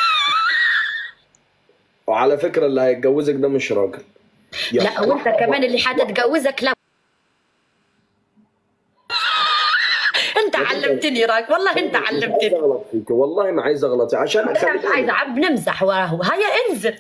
وعلى فكره اللي هيتجوزك ده مش راجل يا لا وانت كمان اللي حتتجوزك لا انت علمتني راك والله انت عايز علمتني اغلط فيك والله ما عايز اغلط عشان انت أخلي مش عايزه عم بنمزح وراه هيا انزل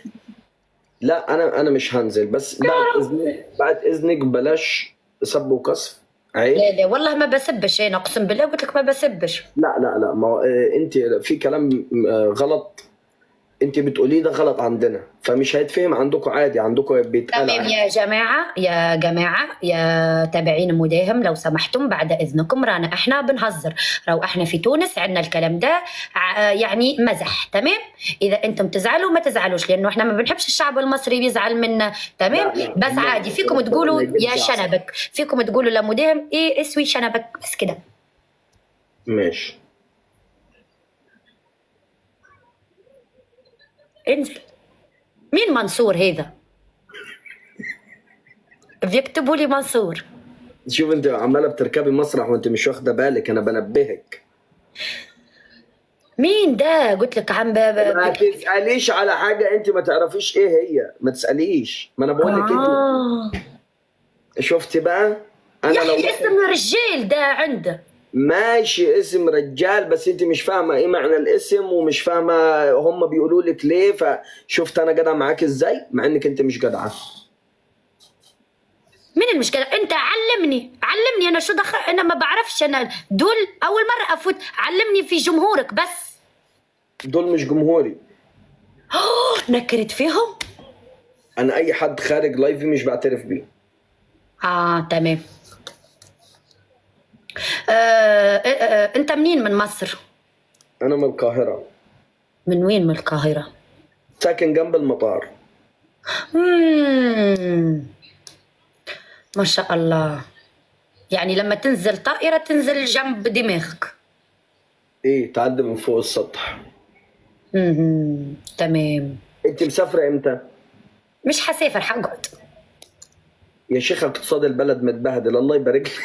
لا انا انا مش هنزل بس بعد اذنك بعد اذنك بلاش سب وقصف عيب لا لا والله ما بسبش انا اقسم بالله قلت لك ما بسبش لا لا لا ما هو، آه، انت في كلام آه، غلط انت بتقوليه ده غلط عندنا فمش هيتفهم عندكم عادي عندكم بيتقال تمام عادي. يا جماعة يا جماعة يا تابعين مداهم لو سمحتم بعد إذنكم رانا إحنا بنهزر لو إحنا في تونس عندنا الكلام ده ع- يعني مزح تمام إذا أنتم تزعلوا ما تزعلوش لأنه إحنا ما بنحبش الشعب المصري بيزعل منا تمام لا، لا، بس لا، عادي لا، فيكم لا، تقولوا لا، لا، يا لا، شنبك فيكم تقولوا لمداهم إيه اسوي شنبك بس كده ماشي انزل مين منصور هذا بيكتبوا لي منصور شوف انت عماله بتركبي مسرح وانت مش واخده بالك انا بنبهك مين ده قلت لك عم ب... ب... ما تساليش على حاجه انت ما تعرفيش ايه هي ما تساليش ما انا بقول لك انت آه. شفتي بقى انا يا لو اخي اسم رجال ده عنده ماشي اسم رجال بس انت مش فاهمه ايه معنى الاسم ومش فاهمه هم بيقولوا لك ليه فشفت انا جدع معاك ازاي مع انك انت مش جدعه مين المشكلة؟ أنت علمني علمني أنا شو دخل أنا ما بعرفش أنا دول أول مرة أفوت علمني في جمهورك بس دول مش جمهوري نكرت فيهم؟ انا اي حد خارج لايفي مش بعترف بيه آه تمام آه آه آه أنت منين من مصر؟ انا من القاهره من وين من القاهرة؟ ساكن جنب المطار مم. ما شاء الله يعني لما تنزل طائرة تنزل جنب دماغك ايه تعدي من فوق السطح مم. تمام انت مسافره امتى مش حسافر حقعد يا شيخ اقتصاد البلد متبهدل الله يبارك لك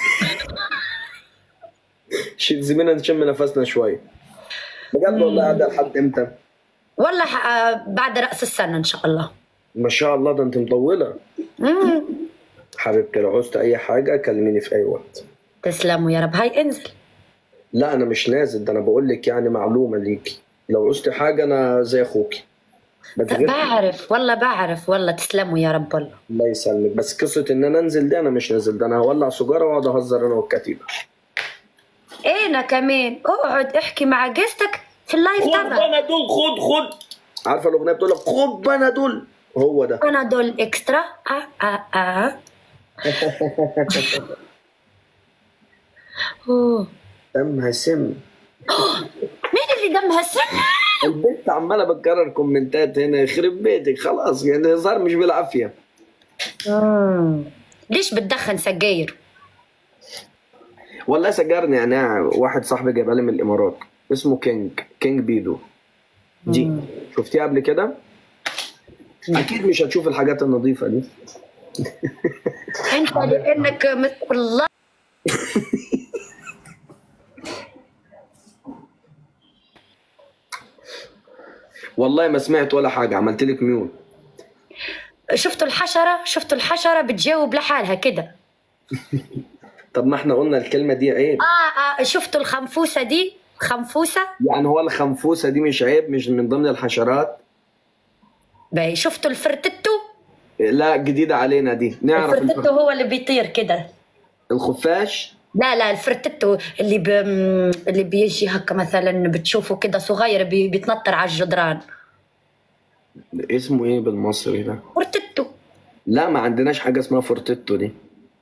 شي- زمينا نشم نفسنا شويه بجد والله قاعده لحد امتى والله ح- آه، بعد رأس السنة إن شاء الله ما شاء الله ده انت مطوله مم. حبيبتي لو عوزت اي حاجه كلميني في اي وقت تسلموا يا رب هاي انزل لا انا مش نازل ده انا بقول لك يعني معلومه ليكي لو عوزتي حاجه انا زي اخوكي بس غير بعرف والله بعرف والله تسلموا يا رب والله الله يسلمك بس قصه ان انا انزل ده انا مش نازل ده انا هولع سجاره واقعد اهزر انا والكتيبه انا كمان اقعد احكي مع جيستك في اللايف خد تبعك بنادول خد خد عارفه الاغنيه بتقول لك خد بنادول هو ده انا دول اكسترا اه اه اه أوه. دمها سم مين اللي دمها سم البنت عماله بتكرر كومنتات هنا يخرب بيتك خلاص يعني الهزار مش بالعافيه مم. ليش بتدخن سجاير والله سجرني يعني واحد صاحبي جايبها لي من الامارات اسمه كينج كينج بيدو دي شفتيها قبل كده اكيد مش هتشوف الحاجات النظيفه دي انت لانك م- والله والله ما سمعت ولا حاجه عملت لك ميوت شفتوا الحشره شفتوا الحشره بتجاوب لحالها كده طب ما احنا قلنا الكلمه دي عيب اه اه شفتوا الخنفوسه دي خنفوسه يعني هو الخنفوسه دي مش عيب مش من ضمن الحشرات باي شفتوا الفرتتو لا جديده علينا دي نعرف الفرتتو الفر- هو اللي بيطير كده الخفاش لا لا الفرتتو اللي ب... اللي بيجي هكا مثلا بتشوفه كده صغير بي... بيتنطر على الجدران اسمه ايه بالمصري ده فرتتو لا ما عندناش حاجه اسمها فورتيتو دي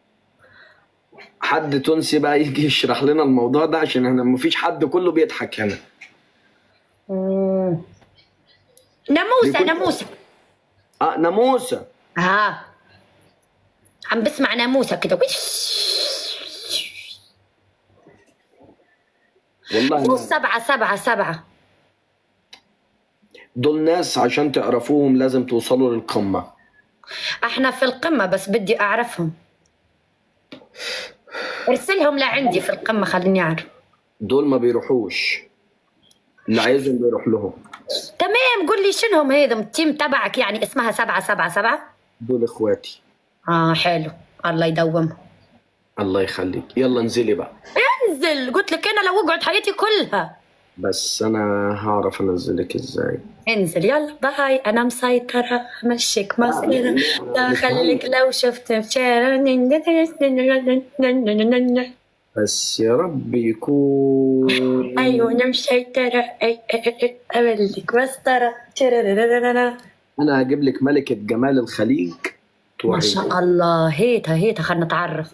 حد تونسي بقى يجي يشرح لنا الموضوع ده عشان احنا مفيش حد كله بيضحك هنا مم. ناموسه بيكون- ناموسه اه ناموسه ها عم بسمع ناموسه كده والله مو ما- سبعة سبعة سبعة دول ناس عشان تعرفوهم لازم توصلوا للقمه احنا في القمة بس بدي اعرفهم ارسلهم لعندي في القمة خليني اعرف دول ما بيروحوش اللي عايزهم بيروح لهم تمام قول لي شنهم هذا التيم تبعك يعني اسمها سبعة سبعة سبعة دول اخواتي اه حلو الله يدومهم الله يخليك يلا انزلي بقى انزل قلت لك انا لو اقعد حياتي كلها بس انا هعرف انزلك ازاي انزل يلا باي انا مسيطرة مشيك مسيرة لا خليك لو شفت بس يا رب يكون ايوه انا مسيطرة أي- أي- أي- اولك مسطرة تررررررر. انا هجيب لك ملكة جمال الخليج ما توعي شاء الله هيتها هيتها خلينا نتعرف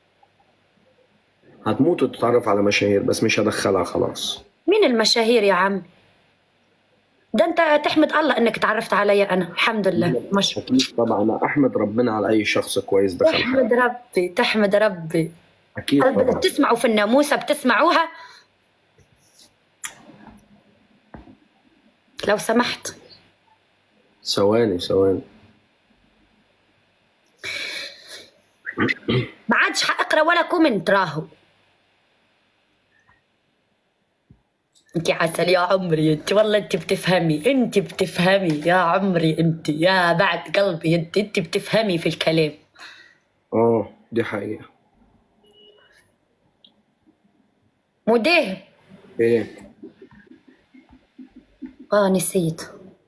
هتموت وتتعرف على مشاهير بس مش هدخلها خلاص مين المشاهير يا عم ده انت تحمد الله انك تعرفت علي انا الحمد لله ما شاء اكيد طبعا أنا احمد ربنا على اي شخص كويس دخل حياتي تحمد ربي تحمد ربي اكيد هل طبعا بتسمعوا في الناموسة بتسمعوها لو سمحت ثواني ثواني ما عادش حاقرا ولا كومنت راهو انت عسل يا عمري انت والله انت بتفهمي انت بتفهمي يا عمري انت يا بعد قلبي انت انت بتفهمي في الكلام اه دي حقيقة مداه ايه اه نسيت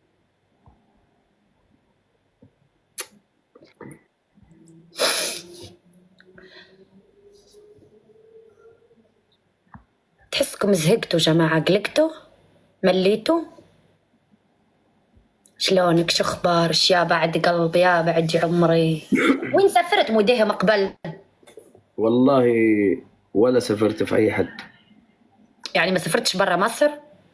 تحسكم زهقتوا جماعة قلقتوا مليتوا شلونك شو اخبارك يا بعد قلبي يا بعد عمري وين سافرت مديه مقبل والله ولا سافرت في اي حد يعني ما سافرتش برا مصر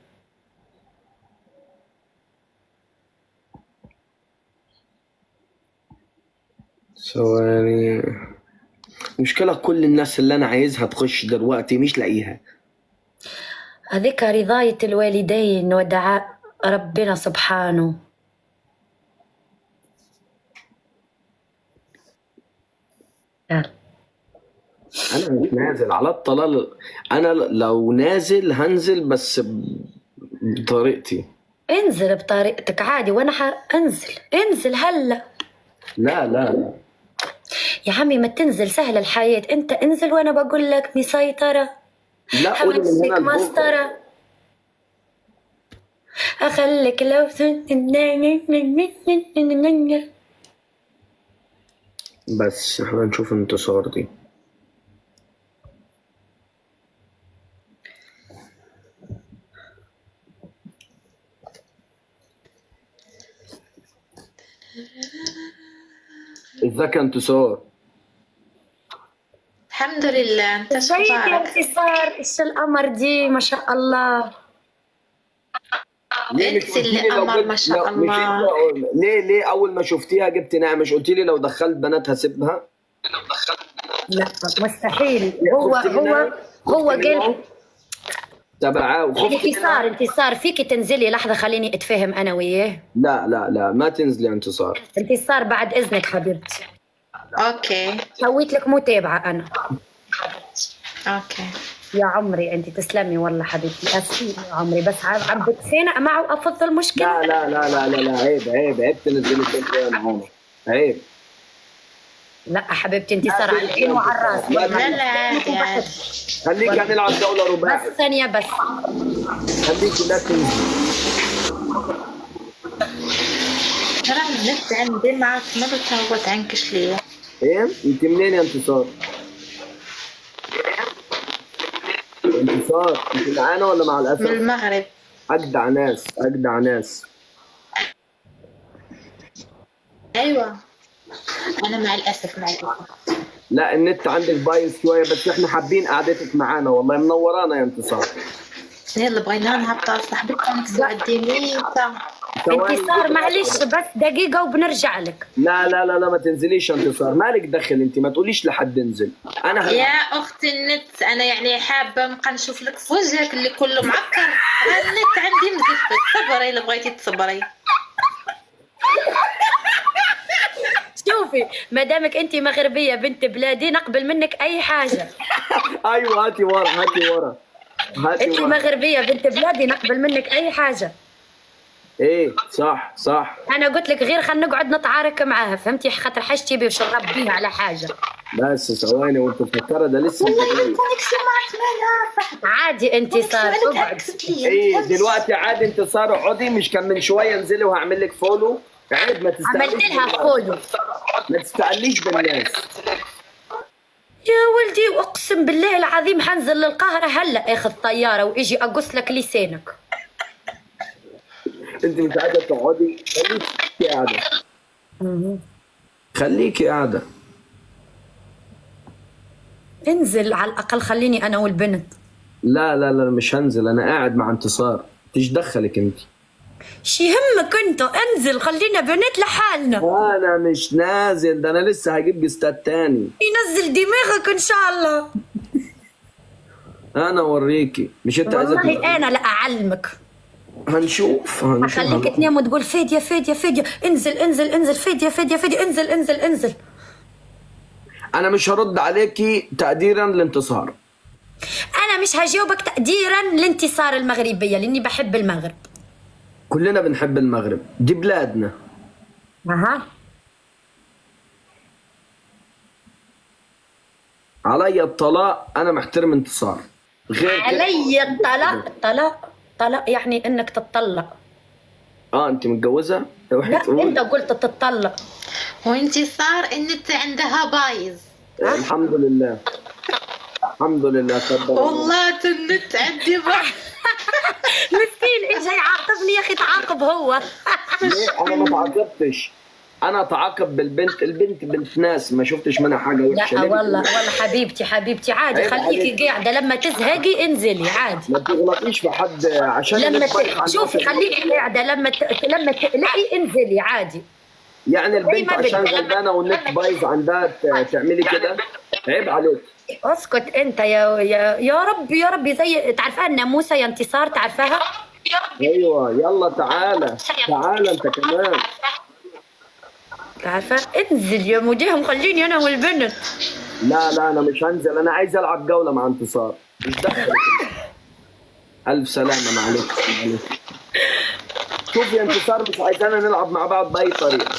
ثواني مشكلة كل الناس اللي انا عايزها تخش دلوقتي مش لاقيها هذيك رضاية الوالدين ودعاء ربنا سبحانه يلا انا مش نازل على الطلال انا لو نازل هنزل بس ب- بطريقتي انزل بطريقتك عادي وانا حانزل انزل هلا لا لا لا يا عمي ما تنزل سهل الحياة انت انزل وانا بقول لك مسيطرة لا قولي من همسك هنا لبكرة. مسطرة اخليك لو بس احنا نشوف انتصار دي ازيك يا انتصار الحمد لله انت شو ازيك يا اخبارك انتصار ايش القمر دي ما شاء الله ليه مش انت قلتي لي اللي لو قمر جبت- ما شاء لو- مش الله. انت- ليه ليه اول ما شفتيها جبت نعم مش قلتي لي لو دخلت بنات هسيبها لا مستحيل هو خفت هو منها؟ هو خفت منها؟ قال تبعاه وخفت انتصار انتصار فيك تنزلي لحظة خليني اتفاهم انا وياه لا لا لا ما تنزلي يا انتصار انتصار بعد اذنك حبيبتي اوكي سويت لك متابعة انا اوكي يا عمري انت تسلمي والله حبيبتي اسفين يا عمري بس عم عم بتخانق معه وافض المشكلة لا لا لا لا لا, لا عيب عيب عيب تنزلي البنت معانا عيب لا حبيبتي انتصار على العين وعلى الراس لا، لا لا عادي عادي خليك هنلعب جولة رباعي بس ثانية بس خليك لا تنزلي ترى النت عندي معك ما بتهوت عنكش ليه ايه انت منين يا انتصار؟ انتصار انت معانا ولا مع من الاسف؟ المغرب اجدع ناس اجدع ناس ايوه انا مع الاسف مع الاسف لا النت عندك بايظ شويه بس احنا حابين قعدتك معانا والله منورانا يا انتصار يلا بغينا نهبط على صاحبتكم تساعدي ميتة انتصار معلش بس دقيقة وبنرجع لك لا لا لا لا ما تنزليش يا انتصار مالك دخل انت ما تقوليش لحد انزل انا يا اختي النت انا يعني حابه نبقى نشوف لك في وجهك اللي كله معكر النت عندي مزفت صبري الا بغيتي تصبري شوفي ما دامك انت مغربية بنت بلادي نقبل منك اي حاجة ايوه هاتي ورا هاتي ورا هاتي انت ورا مغربية بنت بلادي نقبل منك اي حاجة ايه صح صح انا قلت لك غير خلينا نقعد نتعارك معاها فهمتي خاطر حاجتي باش نربيها على حاجه بس ثواني وانت مفكره ده لسه جديد. عادي انتصار اقعد ايه دلوقتي عادي انتصار اقعدي مش كان من شويه انزلي وهعمل لك فولو عيب ما تستقليش عملت لها فولو ما تستقليش بالناس يا ولدي اقسم بالله العظيم حنزل للقاهره هلا اخذ طياره واجي اقص لك لسانك انت مش عايزه تقعدي خليكي قاعده خليكي قاعده انزل على الاقل خليني انا والبنت لا لا لا مش هنزل انا قاعد مع انتصار تيجي دخلك انت شي يهمك انت انزل خلينا بنت لحالنا انا مش نازل ده انا لسه هجيب جستات تاني ينزل دماغك ان شاء الله انا اوريكي مش انت عايزه والله تبقى- انا لا اعلمك هنشوف هنشوف اخليك تنام وتقول فدية فدية فدية انزل انزل انزل فدية فدية فدية انزل انزل انزل انا مش هرد عليكي تقديرا لانتصار انا مش هجاوبك تقديرا لانتصار المغربية لاني بحب المغرب كلنا بنحب المغرب دي بلادنا اها عليا الطلاق انا محترم انتصار غير كده علي الطلاق طلاق طلاق يعني انك تتطلق اه انت متجوزه يا واحد لا تقول انت قلت تتطلق وانتصار النت عندها بايظ الحمد لله الحمد لله قدر الله. والله النت عندي بايظ مسكين ايش يعاقبني يا اخي تعاقب هو ليه انا ما تعاقبتش انا اتعاقب بالبنت البنت بنت ناس ما شفتش منها حاجه وحشه لا ليه والله بتقول؟ والله حبيبتي حبيبتي عادي عيب خليكي عليك. قاعده لما تزهقي انزلي عادي ما تغلطيش في حد عشان لما الناس بايظة ت... عندها شوفي في- خليكي قاعده لما ت... لما تقلقي انزلي عادي يعني البنت ما عشان بدي. غلبانه والنت بايظ عندها ت- تعملي كده عيب عليك اسكت انت يا يا يا رب يا رب زي تعرفها الناموسه يا انتصار تعرفها ايوه يلا تعالى تعالى انت كمان تعرفها انزل يا مديهم خليني انا والبنت لا لا انا مش هنزل انا عايز العب جوله مع انتصار مش دخلك الف سلامه معلش معلش شوف يا انتصار مش عايزانا نلعب مع بعض باي طريقه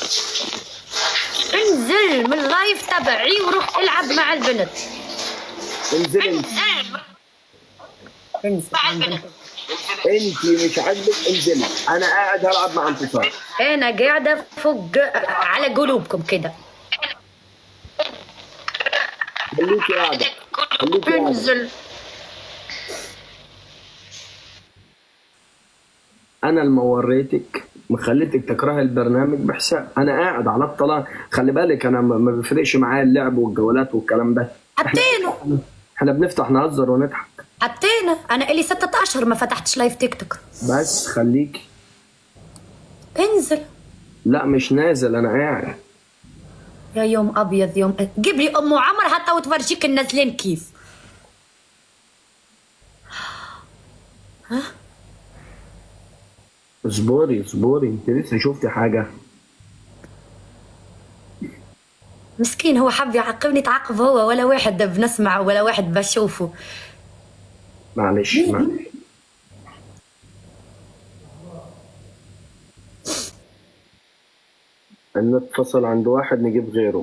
انزل من اللايف تبعي وروح العب مع البنت انزلي انت انزل مع البنت. انت مش عاجبك انزلي انا قاعد هلعب مع انتصار انا قاعده فوق على قلوبكم كده خليكي قاعده خليكي قاعده انزل انا اللي وريتك مخليتك تكرهي البرنامج بحساب انا قاعد على الطلاق خلي بالك انا ما ما بيفرقش معايا اللعب والجولات والكلام ده حطينا احنا بنفتح نهزر ونضحك حطينا انا الي ستة اشهر ما فتحتش لايف تيك توك بس خليكي انزل لا مش نازل انا قاعد يا يوم ابيض يوم جيب لي ام عمر حتى وتفرجيك النازلين كيف اصبري اصبري انت لسه شفتي حاجه مسكين هو حب يعاقبني تعاقب هو ولا واحد بنسمعه ولا واحد بشوفه معلش معلش النت فصل عند واحد نجيب غيره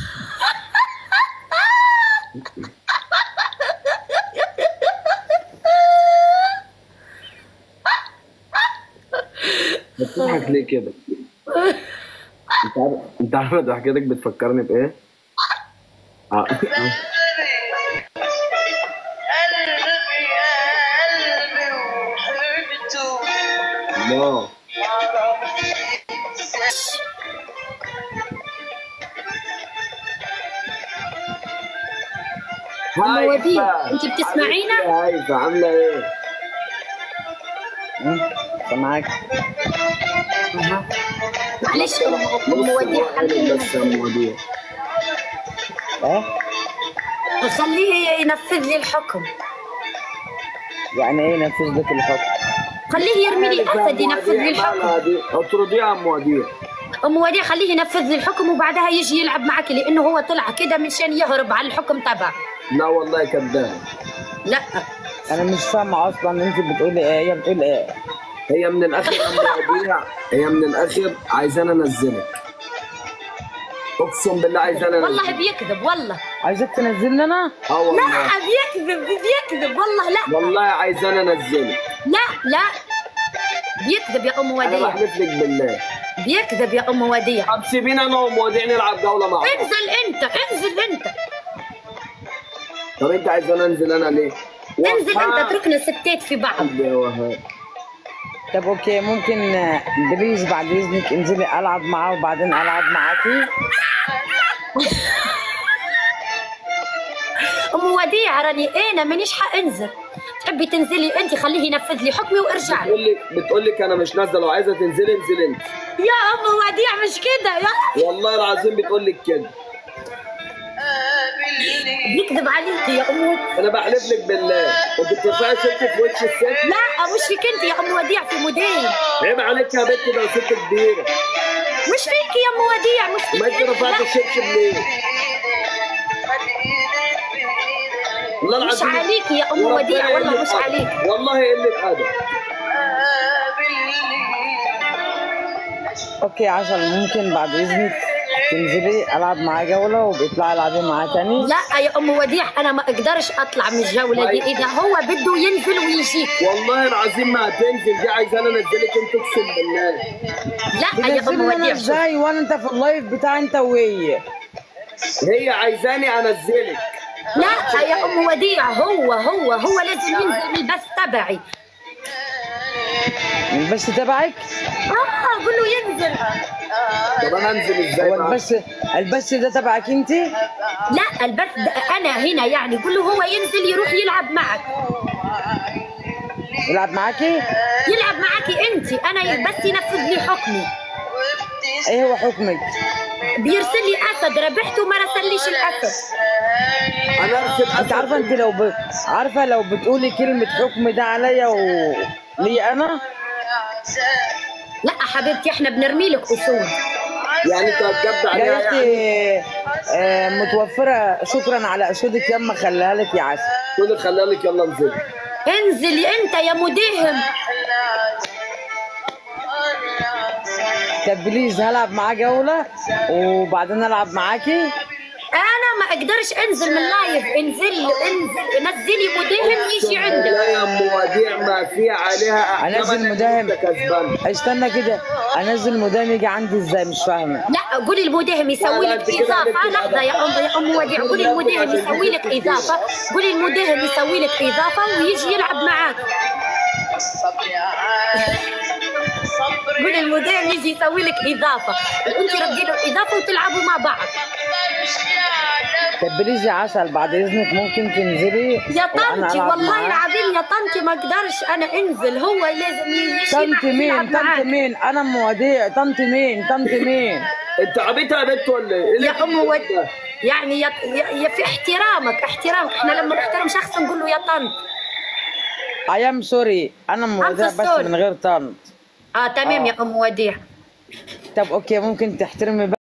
بتضحك ليه كده؟ انت عارف انت عارف ضحكتك بتفكرني بايه؟ آه. الله أم وديع، هايفة. أنت بتسمعينا؟ حبيبتي يا هايفة عاملة ايه؟ سامعاك معلش ام أم نص وديع الوقت بس يا ام وديع اه خليه ينفذ لي الحكم يعني ايه نفذ لك الحكم خليه يرمي لي اسد ينفذ لي الحكم مالها دي؟ اطرديها يا ام وديع ام وديع خليه ينفذ لي الحكم وبعدها يجي يلعب معك لانه هو طلع كده مشان يهرب على الحكم تبعه لا والله كذاب لا انا مش سامع اصلا انت بتقولي ايه هي بتقول ايه هي من الاخر يا مواضيع هي من الاخر عايزانا انزلك اقسم بالله عايزانا والله انزلك بيكذب والله عايزك تنزلني انا اه لا والله بيكذب بيكذب والله لا والله عايزانا انزلك لا لا بيكذب يا ام انا وديع بحلف لك بالله بيكذب يا ام وديع طب سيبينا انا ومواضيع نلعب جوله مع بعض انزل انت انزل انت طب انت عايزانا انزل انا ليه؟ انزل انت اتركنا ستات في بعض يا وهاب طب اوكي ممكن آه، بليز بعد اذنك انزلي العب معاه وبعدين العب معاكي ام وديع راني انا مانيش حانزل تحبي تنزلي انت خليه ينفذ لي حكمي وارجع لي بتقول لك بتقول لك انا مش نازله لو عايزه تنزلي انزلي انت يا ام وديع مش كده يا والله العظيم بتقول لك كده بيكذب عليكي يا ام انا بحلف لك بالله وانت بترفعي ست في وش الست لا مش فيك انت يا ام وديع في مدير عيب عليك يا بنت ده ست كبيره مش فيك يا ام وديع مش فيك ما انت رفعت لا. الشبشب ليه؟ والله مش العظيم عليك يا أم وربنا وديع، والله قلة مش أدب. عليك. والله قله ادب اوكي عشان ممكن بعد اذنك تنزلي العب معاه جوله وبيطلعي العبي معاه تاني لا يا ام وديع انا ما اقدرش اطلع من الجوله دي اذا هو بده ينزل ويجيك والله العظيم ما هتنزل دي عايزانا انزلك انت اقسم بالله لا يا ام تنزلني انا وديع شوف. ازاي وانا انت في اللايف بتاع انت وهي هي عايزاني انزلك لا يا ام وديع هو هو هو لازم ينزل من البث تبعي البث تبعك اه قول له ينزل طب انا انزل ازاي هو معاك؟ البث البث ده تبعك انت لا البث ده انا هنا يعني قول له هو ينزل يروح يلعب معك يلعب معاكي يلعب معاكي انت انا بس ينفذ لي حكمي ايه هو حكمك بيرسل لي اسد ربحته وما رسليش الاسد انا ارسل انت عارفه انت لو ب... عارفه لو بتقولي كلمه حكم ده عليا و لي انا لا حبيبتي احنا بنرمي لك اصول يعني انت هتجبد يا عليها يعني اختي آه، متوفره شكرا على اسودك يما خليها لك يا عسل تقول خليها لك يلا انزل انزل انت يا مداهم طب بليز هلعب معاه جوله وبعدين العب معاكي انا ما اقدرش انزل من لايف انزل انزل نزلي مداهم يجي لا عندك يا ام وديع ما في عليها احكام انزل إنك مداهم أنت كسبان استنى كده انزل مدام يجي عندي ازاي مش فاهمه لا قولي المداهم يسوي لا، لك أنت كده اضافه عملت لحظه يا ام يا ام وديع قولي المداهم يسوي لك اضافه قولي المداهم يسوي لك اضافه ويجي يلعب معاك قولي المداهم يجي يسوي لك اضافه وانت ردي له الاضافه وتلعبوا مع بعض طب بليز يا عسل بعد اذنك ممكن تنزلي يا وأنا طنطي ألعب والله معاه؟ العظيم يا طنطي ما اقدرش انا انزل هو لازم يجي طنط يلعب مين طنط معاك. مين انا مواضيع طنط مين طنط مين انت عبيطه يا بنت ولا ايه؟ إيه اللي يا ام ود بتقوله ده؟ يعني يا, يا, يا في احترامك احترامك احنا لما نحترم شخص نقول له يا طنط اي ام سوري انا مواضيع I'm so بس sorry. من غير طنط اه تمام يا ام وديع طب اوكي ممكن تحترمي بقى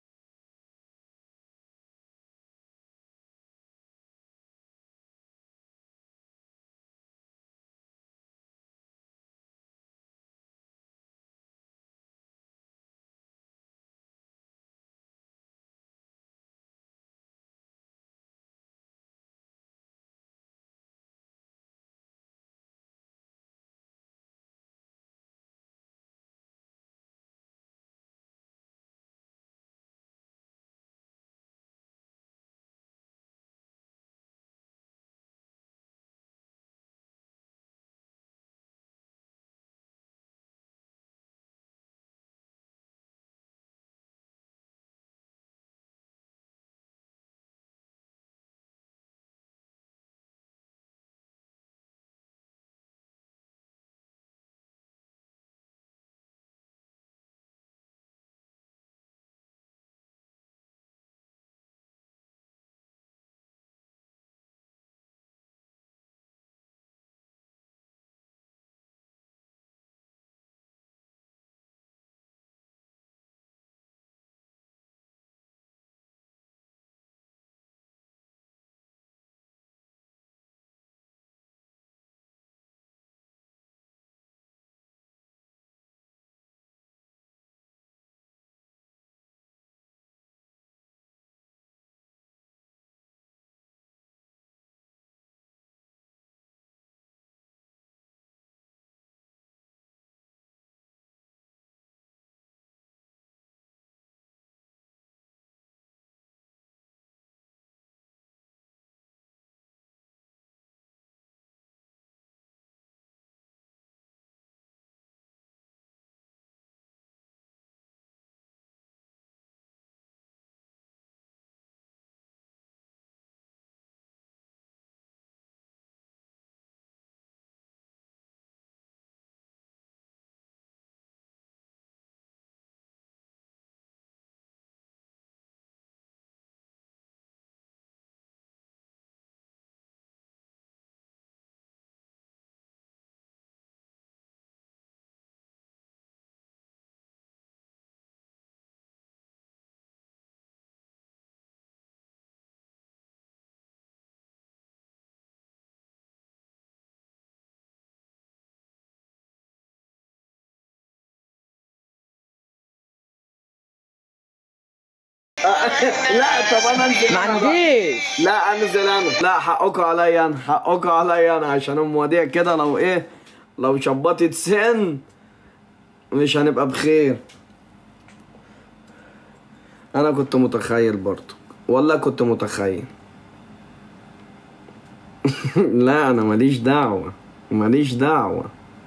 لا طب انا انزل ما أنا بقى. عنديش لا انزل انا لا حقكم عليا انا حقكم عليا انا عشان المواضيع كده لو ايه لو شبطت سن مش هنبقى بخير انا كنت متخيل برضو والله كنت متخيل لا انا ماليش دعوة ماليش دعوة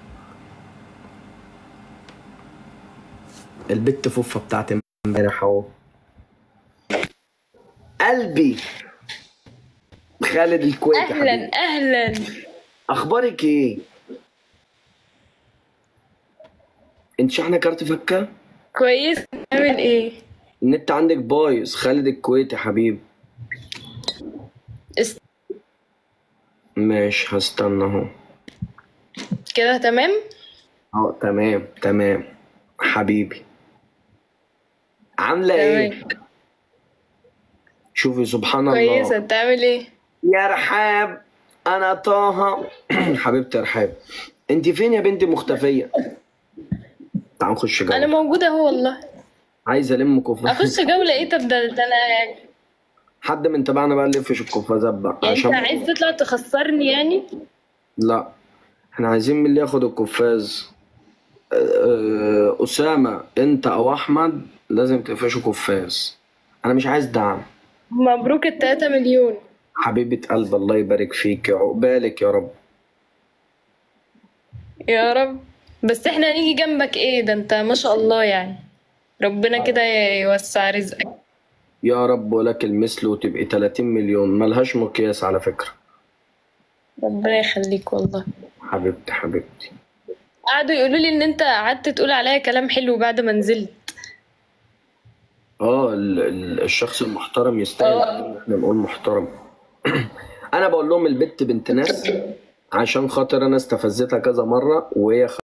البت فوفة بتاعت امبارح اهو قلبي خالد الكويت يا حبيبي. اهلا اهلا اخبارك ايه انت شحنه كارت فكه كويس نعمل ايه النت عندك بايظ خالد الكويت يا حبيبي است... ماشي هستنى اهو كده تمام اه تمام تمام حبيبي عامله ايه تمام شوفي سبحان كويسه الله انت عامل ايه يا رحاب انا طه حبيبتي يا رحاب انت فين يا بنتي مختفيه تعال نخش جوله انا موجوده اهو والله عايز الم كفايه اخش جوله ايه طب ده ده انا يعني حد من تبعنا بقى اللي يفش القفازات بقى انت عشان عايز تطلع تخسرني يعني لا احنا عايزين مين اللي ياخد القفاز أه، اسامه انت او احمد لازم تقفشوا قفاز انا مش عايز دعم مبروك التلاتة مليون حبيبه قلب الله يبارك فيك عقبالك يا رب يا رب بس احنا هنيجي جنبك ايه ده انت ما شاء الله يعني ربنا كده يوسع رزقك يا رب ولك المثل وتبقي 30 مليون ملهاش مقياس على فكره ربنا يخليك والله حبيبتي حبيبتي قعدوا يقولوا لي ان انت قعدت تقول عليا كلام حلو بعد ما نزلت اه ال- ال- الشخص المحترم يستاهل آه. ان احنا نقول محترم انا بقول لهم البت بنت ناس عشان خاطر انا استفزتها كذا مره وهي